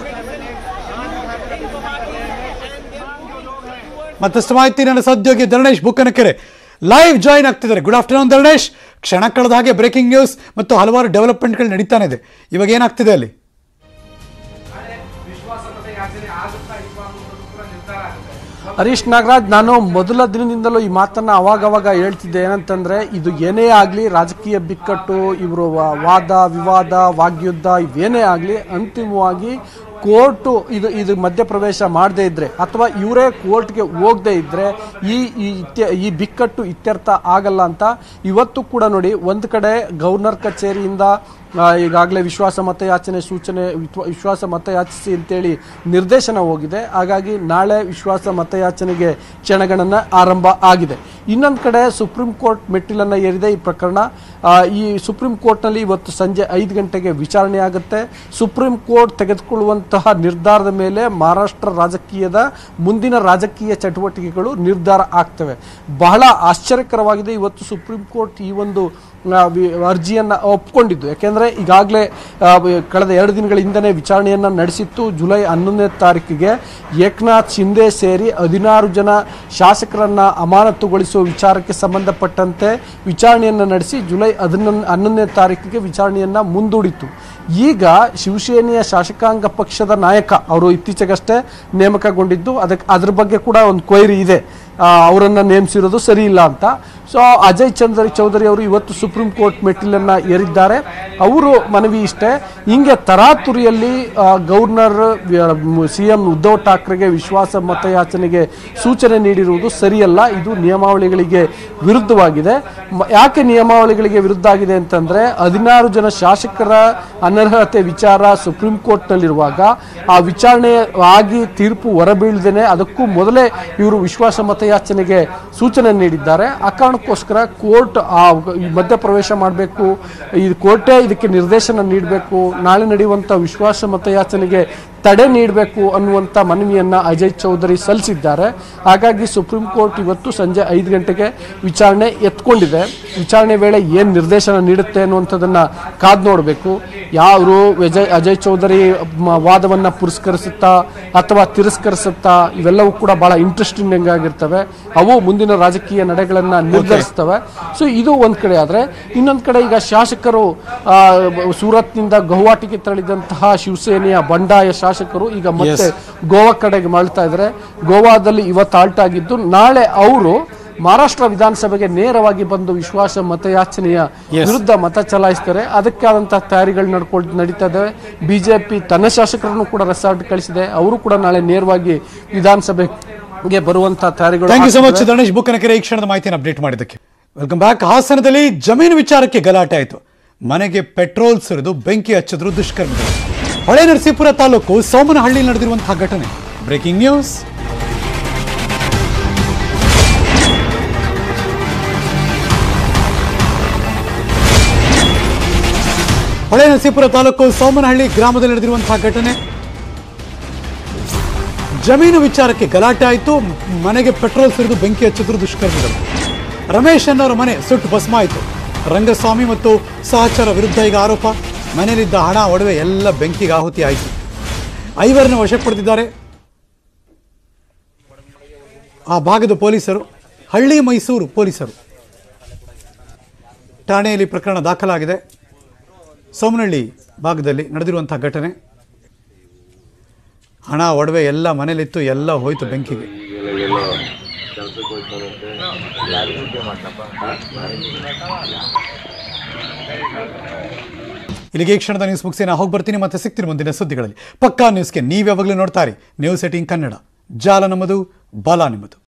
ಮತ್ತಷ್ಟು ಮಾಹಿತಿ ನನ್ನ ಸಹೋದ್ಯೋಗಿ ಧರಣೇಶ್ ಬುಕ್ಕನಕೆರೆ ಲೈವ್ ಜಾಯಿನ್ ಆಗ್ತಿದ್ದಾರೆ ಗುಡ್ ಆಫ್ಟರ್ನೂನ್ ಧರಣೇಶ್ ಕ್ಷಣ ಕಳೆದ ಹಾಗೆ ಬ್ರೇಕಿಂಗ್ ನ್ಯೂಸ್ ಮತ್ತು ಹಲವಾರು ಡೆವಲಪ್ಮೆಂಟ್ಗಳು ನಡೀತಾನೆ ಇದೆ ಇವಾಗ ಏನಾಗ್ತಿದೆ ಅಲ್ಲಿ ಹರೀಶ್ ನಾಗರಾಜ್ ನಾನು ಮೊದಲ ದಿನದಿಂದಲೂ ಈ ಮಾತನ್ನ ಅವಾಗವಾಗ ಹೇಳ್ತಿದ್ದೆ ಏನಂತಂದ್ರೆ ಇದು ಏನೇ ಆಗಲಿ ರಾಜಕೀಯ ಬಿಕ್ಕಟ್ಟು ಇವರು ವಾದ ವಿವಾದ ವಾಗ್ಯುದ್ಧ ಇವೇನೇ ಆಗಲಿ ಅಂತಿಮವಾಗಿ ಕೋರ್ಟು ಇದು ಇದು ಮಧ್ಯಪ್ರವೇಶ ಮಾಡದೇ ಇದ್ರೆ ಅಥವಾ ಇವರೇ ಕೋರ್ಟ್ಗೆ ಹೋಗದೆ ಇದ್ರೆ ಈ ಈ ಇತ್ಯ- ಈ ಬಿಕ್ಕಟ್ಟು ಇತ್ಯರ್ಥ ಆಗಲ್ಲ ಅಂತ ಇವತ್ತು ಕೂಡ ನೋಡಿ ಒಂದು ಕಡೆ ಗವರ್ನರ್ ಕಚೇರಿಯಿಂದ ಆ, ಈಗಾಗಲೇ ವಿಶ್ವಾಸ ಮತಯಾಚನೆ ಸೂಚನೆ ವಿಶ್ವ- ವಿಶ್ವಾಸ ಮತಯಾಚಿಸಿ ಅಂತೇಳಿ ನಿರ್ದೇಶನ ಹೋಗಿದೆ ಹಾಗಾಗಿ ನಾಳೆ ವಿಶ್ವಾಸ ಮತಯಾಚನೆಗೆ ಕ್ಷಣಗಣನ ಆರಂಭ ಆಗಿದೆ ಇನ್ನೊಂದು ಕಡೆ ಸುಪ್ರೀಂ ಕೋರ್ಟ್ ಮೆಟ್ಟಿಲನ್ನು ಏರಿದೆ ಈ ಪ್ರಕರಣ ಆ, ಈ ಸುಪ್ರೀಂ ಕೋರ್ಟ್ನಲ್ಲಿ ಇವತ್ತು ಸಂಜೆ ಐದು ಗಂಟೆಗೆ ವಿಚಾರಣೆ ಆಗುತ್ತೆ ಸುಪ್ರೀಂ ಕೋರ್ಟ್ ತೆಗೆದುಕೊಳ್ಳುವಂತಹ ನಿರ್ಧಾರದ ಮೇಲೆ ಮಹಾರಾಷ್ಟ್ರ ರಾಜಕೀಯದ ಮುಂದಿನ ರಾಜಕೀಯ ಚಟುವಟಿಕೆಗಳು ನಿರ್ಧಾರ ಆಗ್ತವೆ ಬಹಳ ಆಶ್ಚರ್ಯಕರವಾಗಿದೆ ಇವತ್ತು ಸುಪ್ರೀಂ ಕೋರ್ಟ್ ಈ ಒಂದು ಆ, ವಿ- ಅರ್ಜಿಯನ್ನ ಒಪ್ಕೊಂಡಿದ್ದು ಯಾಕೆಂದ್ರೆ ಈಗಾಗಲೇ ಆ, ವಿ- ಕಳೆದ ಎರಡು ದಿನಗಳ ಹಿಂದೆನೇ ವಿಚಾರಣೆಯನ್ನ ನಡೆಸಿತ್ತು ಜುಲೈ ಹನ್ನೊಂದನೇ ತಾರೀಕಿಗೆ ಏಕನಾಥ್ ಶಿಂದೆ ಸೇರಿ ಹದಿನಾರು ಜನ ಶಾಸಕರನ್ನ ಅಮಾನತುಗೊಳಿಸುವ ವಿಚಾರಕ್ಕೆ ಸಂಬಂಧಪಟ್ಟಂತೆ ವಿಚಾರಣೆಯನ್ನ ನಡೆಸಿ ಜುಲೈ ಹದಿನೊಂದು ಹನ್ನೊಂದನೇ ತಾರೀಕಿಗೆ ವಿಚಾರಣೆಯನ್ನ ಮುಂದೂಡಿತು ಈಗ ಶಿವಸೇನೆಯ ಶಾಸಕಾಂಗ ಪಕ್ಷದ ನಾಯಕ ಅವರು ಇತ್ತೀಚೆಗಷ್ಟೇ ನೇಮಕಗೊಂಡಿದ್ದು ಅದಕ್ಕೆ ಅದ್ರ ಬಗ್ಗೆ ಕೂಡ ಒಂದು ಕ್ವೈರಿ ಇದೆ ಆ, ಅವರನ್ನ ನೇಮಿಸಿರೋದು ಸರಿ ಇಲ್ಲ ಅಂತ ಸೊ ಅಜಯ್ ಚಂದ್ರಿ ಚೌಧರಿ ಅವರು ಇವತ್ತು ಸುಪ್ರೀಂ ಕೋರ್ಟ್ ಮೆಟ್ಟಿಲನ್ನ ಏರಿದ್ದಾರೆ ಅವರು ಮನವಿ ಇಷ್ಟೇ ಹಿಂಗೆ ತರಾತುರಿಯಲ್ಲಿ ಆ, ಗವರ್ನರ್ ಸಿ ಎಂ ಉದ್ಧವ್ ಠಾಕ್ರೆಗೆ ವಿಶ್ವಾಸ ಮತಯಾಚನೆಗೆ ಸೂಚನೆ ನೀಡಿರುವುದು ಸರಿಯಲ್ಲ ಇದು ನಿಯಮಾವಳಿಗಳಿಗೆ ವಿರುದ್ಧವಾಗಿದೆ ಮ- ಯಾಕೆ ನಿಯಮಾವಳಿಗಳಿಗೆ ವಿರುದ್ಧ ಆಗಿದೆ ಅಂತಂದ್ರೆ ಹದಿನಾರು ಜನ ಶಾಸಕರ ಅನರ್ಹತೆ ವಿಚಾರ ಸುಪ್ರೀಂ ಕೋರ್ಟ್ನಲ್ಲಿರುವಾಗ ಆ ವಿಚಾರಣೆ ಆಗಿ ತೀರ್ಪು ಹೊರಬೀಳ್ದೇನೆ ಅದಕ್ಕೂ ಮೊದಲೇ ಇವರು ವಿಶ್ವಾಸ ಮತಯಾಚನೆಗೆ ಸೂಚನೆ ನೀಡಿದ್ದಾರೆ ಆ ಕಾರಣಕ್ಕೋಸ್ಕರ ಕೋರ್ಟ್ ಆ ಈ ಮಧ್ಯಪ್ರವೇಶ ಮಾಡಬೇಕು ಈ ಕೋರ್ಟೇ ಇದಕ್ಕೆ ನಿರ್ದೇಶನ ನೀಡಬೇಕು ನಾಳೆ ನಡೆಯುವಂಥ ವಿಶ್ವಾಸ ಮತಯಾಚನೆಗೆ ತಡೆ ನೀಡಬೇಕು ಅನ್ನುವಂಥ ಮನವಿಯನ್ನ ಅಜಯ್ ಚೌಧರಿ ಸಲ್ಲಿಸಿದ್ದಾರೆ ಹಾಗಾಗಿ ಸುಪ್ರೀಂ ಕೋರ್ಟ್ ಇವತ್ತು ಸಂಜೆ ಐದು ಗಂಟೆಗೆ ವಿಚಾರಣೆ ಎತ್ಕೊಂಡಿದೆ ವಿಚಾರಣೆ ವೇಳೆ ಏನು ನಿರ್ದೇಶನ ನೀಡುತ್ತೆ ಅನ್ನುವಂಥದ್ದನ್ನ ಕಾದು ನೋಡಬೇಕು ಯಾರು ಅಜಯ್ ಅಜಯ್ ಚೌಧರಿ ಮ- ವಾದವನ್ನ ಪುರಸ್ಕರಿಸುತ್ತಾ ಅಥವಾ ತಿರಸ್ಕರಿಸುತ್ತಾ ಇವೆಲ್ಲವೂ ಕೂಡ ಬಹಳ ಇಂಟ್ರೆಸ್ಟಿಂಗ್ ಆಗಿರ್ತವೆ ಅವು ಮುಂದಿನ ರಾಜಕೀಯ ನಡೆಗಳನ್ನ ನಿರ್ಧರಿಸ್ತವೆ ಸೊ ಇದು ಒಂದ್ ಕಡೆ ಆದ್ರೆ ಇನ್ನೊಂದ್ ಕಡೆ ಈಗ ಶಾಸಕರು ಆ, ಸೂರತ್ನಿಂದ ಗೌಹಾಟಿಗೆ ತೆರಳಿದಂತಹ ಶಿವಸೇನೆಯ ಬಂಡಾಯ ಶಾಸಕರು ಈಗ ಮತ್ತೆ ಗೋವಾ ಕಡೆಗೆ ಮರಳ್ತಾ ಇದ್ದಾರೆ ಗೋವಾದಲ್ಲಿ ಇವತ್ತು ಆಲ್ಟ್ ಆಗಿದ್ದು ನಾಳೆ ಅವರು ಮಹಾರಾಷ್ಟ್ರ ವಿಧಾನಸಭೆಗೆ ನೇರವಾಗಿ ಬಂದು ವಿಶ್ವಾಸ ಮತಯಾಚನೆಯ ವಿರುದ್ಧ ಮತ ಚಲಾಯಿಸ್ತಾರೆ ಅದಕ್ಕಾದಂತಹ ತಯಾರಿಗಳು ನಡ್ಕೊಳ್ ನಡೀತಾ ಇದ್ದಾವೆ ಬಿಜೆಪಿ ತನ್ನ ಶಾಸಕರನ್ನು ಕೂಡ ರೆಸಾರ್ಟ್ ಕಳಿಸಿದೆ ಅವರು ಕೂಡ ನಾಳೆ ನೇರವಾಗಿ ವಿಧಾನಸಭೆಗೆ ಬರುವಂತ ತಯಾರಿಗಳು ಥ್ಯಾಂಕ್ ಯು ಸೊ ಮಚ್ ಆಗ್ತಿದೆ. ಧನೇಶ್ ಬುಕ್ಕನಕೆರೆ ಈ ಕ್ಷಣದ ಮಾಹಿತಿಯನ್ನು ಅಪ್ಡೇಟ್ ಮಾಡಿದ್ದಕ್ಕೆ ವೆಲ್ಕಮ್ ಬ್ಯಾಕ್ ಹಾಸನದಲ್ಲಿ ಜಮೀನು ವಿಚಾರಕ್ಕೆ ಗಲಾಟೆ ಆಯಿತು ಮನೆಗೆ ಪೆಟ್ರೋಲ್ ಸುರಿದು ಬೆಂಕಿ ಹಚ್ಚಿದ್ರು ದುಷ್ಕರ್ಮಿಗಳು ಹೊಳೆ ನರಸೀಪುರ ತಾಲೂಕು ಸೋಮನಹಳ್ಳಿ ನಡೆದಿರುವಂತಹ ಘಟನೆ ಬ್ರೇಕಿಂಗ್ ನ್ಯೂಸ್ ಹೊಳೆ ನರಸೀಪುರ ತಾಲೂಕು ಸೋಮನಹಳ್ಳಿ ಗ್ರಾಮದಲ್ಲಿ ನಡೆದಿರುವಂತಹ ಘಟನೆ ಜಮೀನು ವಿಚಾರಕ್ಕೆ ಗಲಾಟೆ ಆಯಿತು ಮನೆಗೆ ಪೆಟ್ರೋಲ್ ಸುರಿದು ಬೆಂಕಿ ಹಚ್ಚಿದ್ರು ದುಷ್ಕರ್ಮಿಗಳು ರಮೇಶ್ ಅನ್ನೋರ ಮನೆ ಸುಟ್ಟು ಭಸ್ಮ ಆಯಿತು ರಂಗಸ್ವಾಮಿ ಮತ್ತು ಸಹಚರ ವಿರುದ್ಧ ಈಗ ಆರೋಪ ಮನೆಯಲ್ಲಿದ್ದ ಹಣ ಒಡವೆ ಎಲ್ಲ ಬೆಂಕಿಗೆ ಆಹುತಿ ಆಯಿತು ಐವರನ್ನ ವಶಕ್ಕೆ ಪಡೆದಿದ್ದಾರೆ ಆ ಭಾಗದ ಪೊಲೀಸರು ಹಳ್ಳಿ ಮೈಸೂರು ಪೊಲೀಸರು ಠಾಣೆಯಲ್ಲಿ ಪ್ರಕರಣ ದಾಖಲಾಗಿದೆ ಸೋಮನಹಳ್ಳಿ ಭಾಗದಲ್ಲಿ ನಡೆದಿರುವಂತಹ ಘಟನೆ ಹಣ ಒಡವೆ ಎಲ್ಲ ಮನೇಲಿತ್ತು ಎಲ್ಲ ಹೋಯ್ತು ಬೆಂಕಿಗೆ ಇಲ್ಲಿಗೆ ಈ ಕ್ಷಣದ ನ್ಯೂಸ್ ಮುಗಿಸಿ ನಾ ಹೋಗಿ ಬರ್ತೀನಿ ಮತ್ತೆ ಸಿಗ್ತೀನಿ ಮುಂದಿನ ಸುದ್ದಿಗಳಲ್ಲಿ ಪಕ್ಕಾ ನ್ಯೂಸ್ಗೆ ನೀವು ಯಾವಾಗಲೂ ನೋಡ್ತಾರೆ ನ್ಯೂಸ್ ಏಟಿಂಗ್ ಕನ್ನಡ ಜಾಲ ನಮ್ಮದು ಬಾಲ ನಿಮ್ಮದು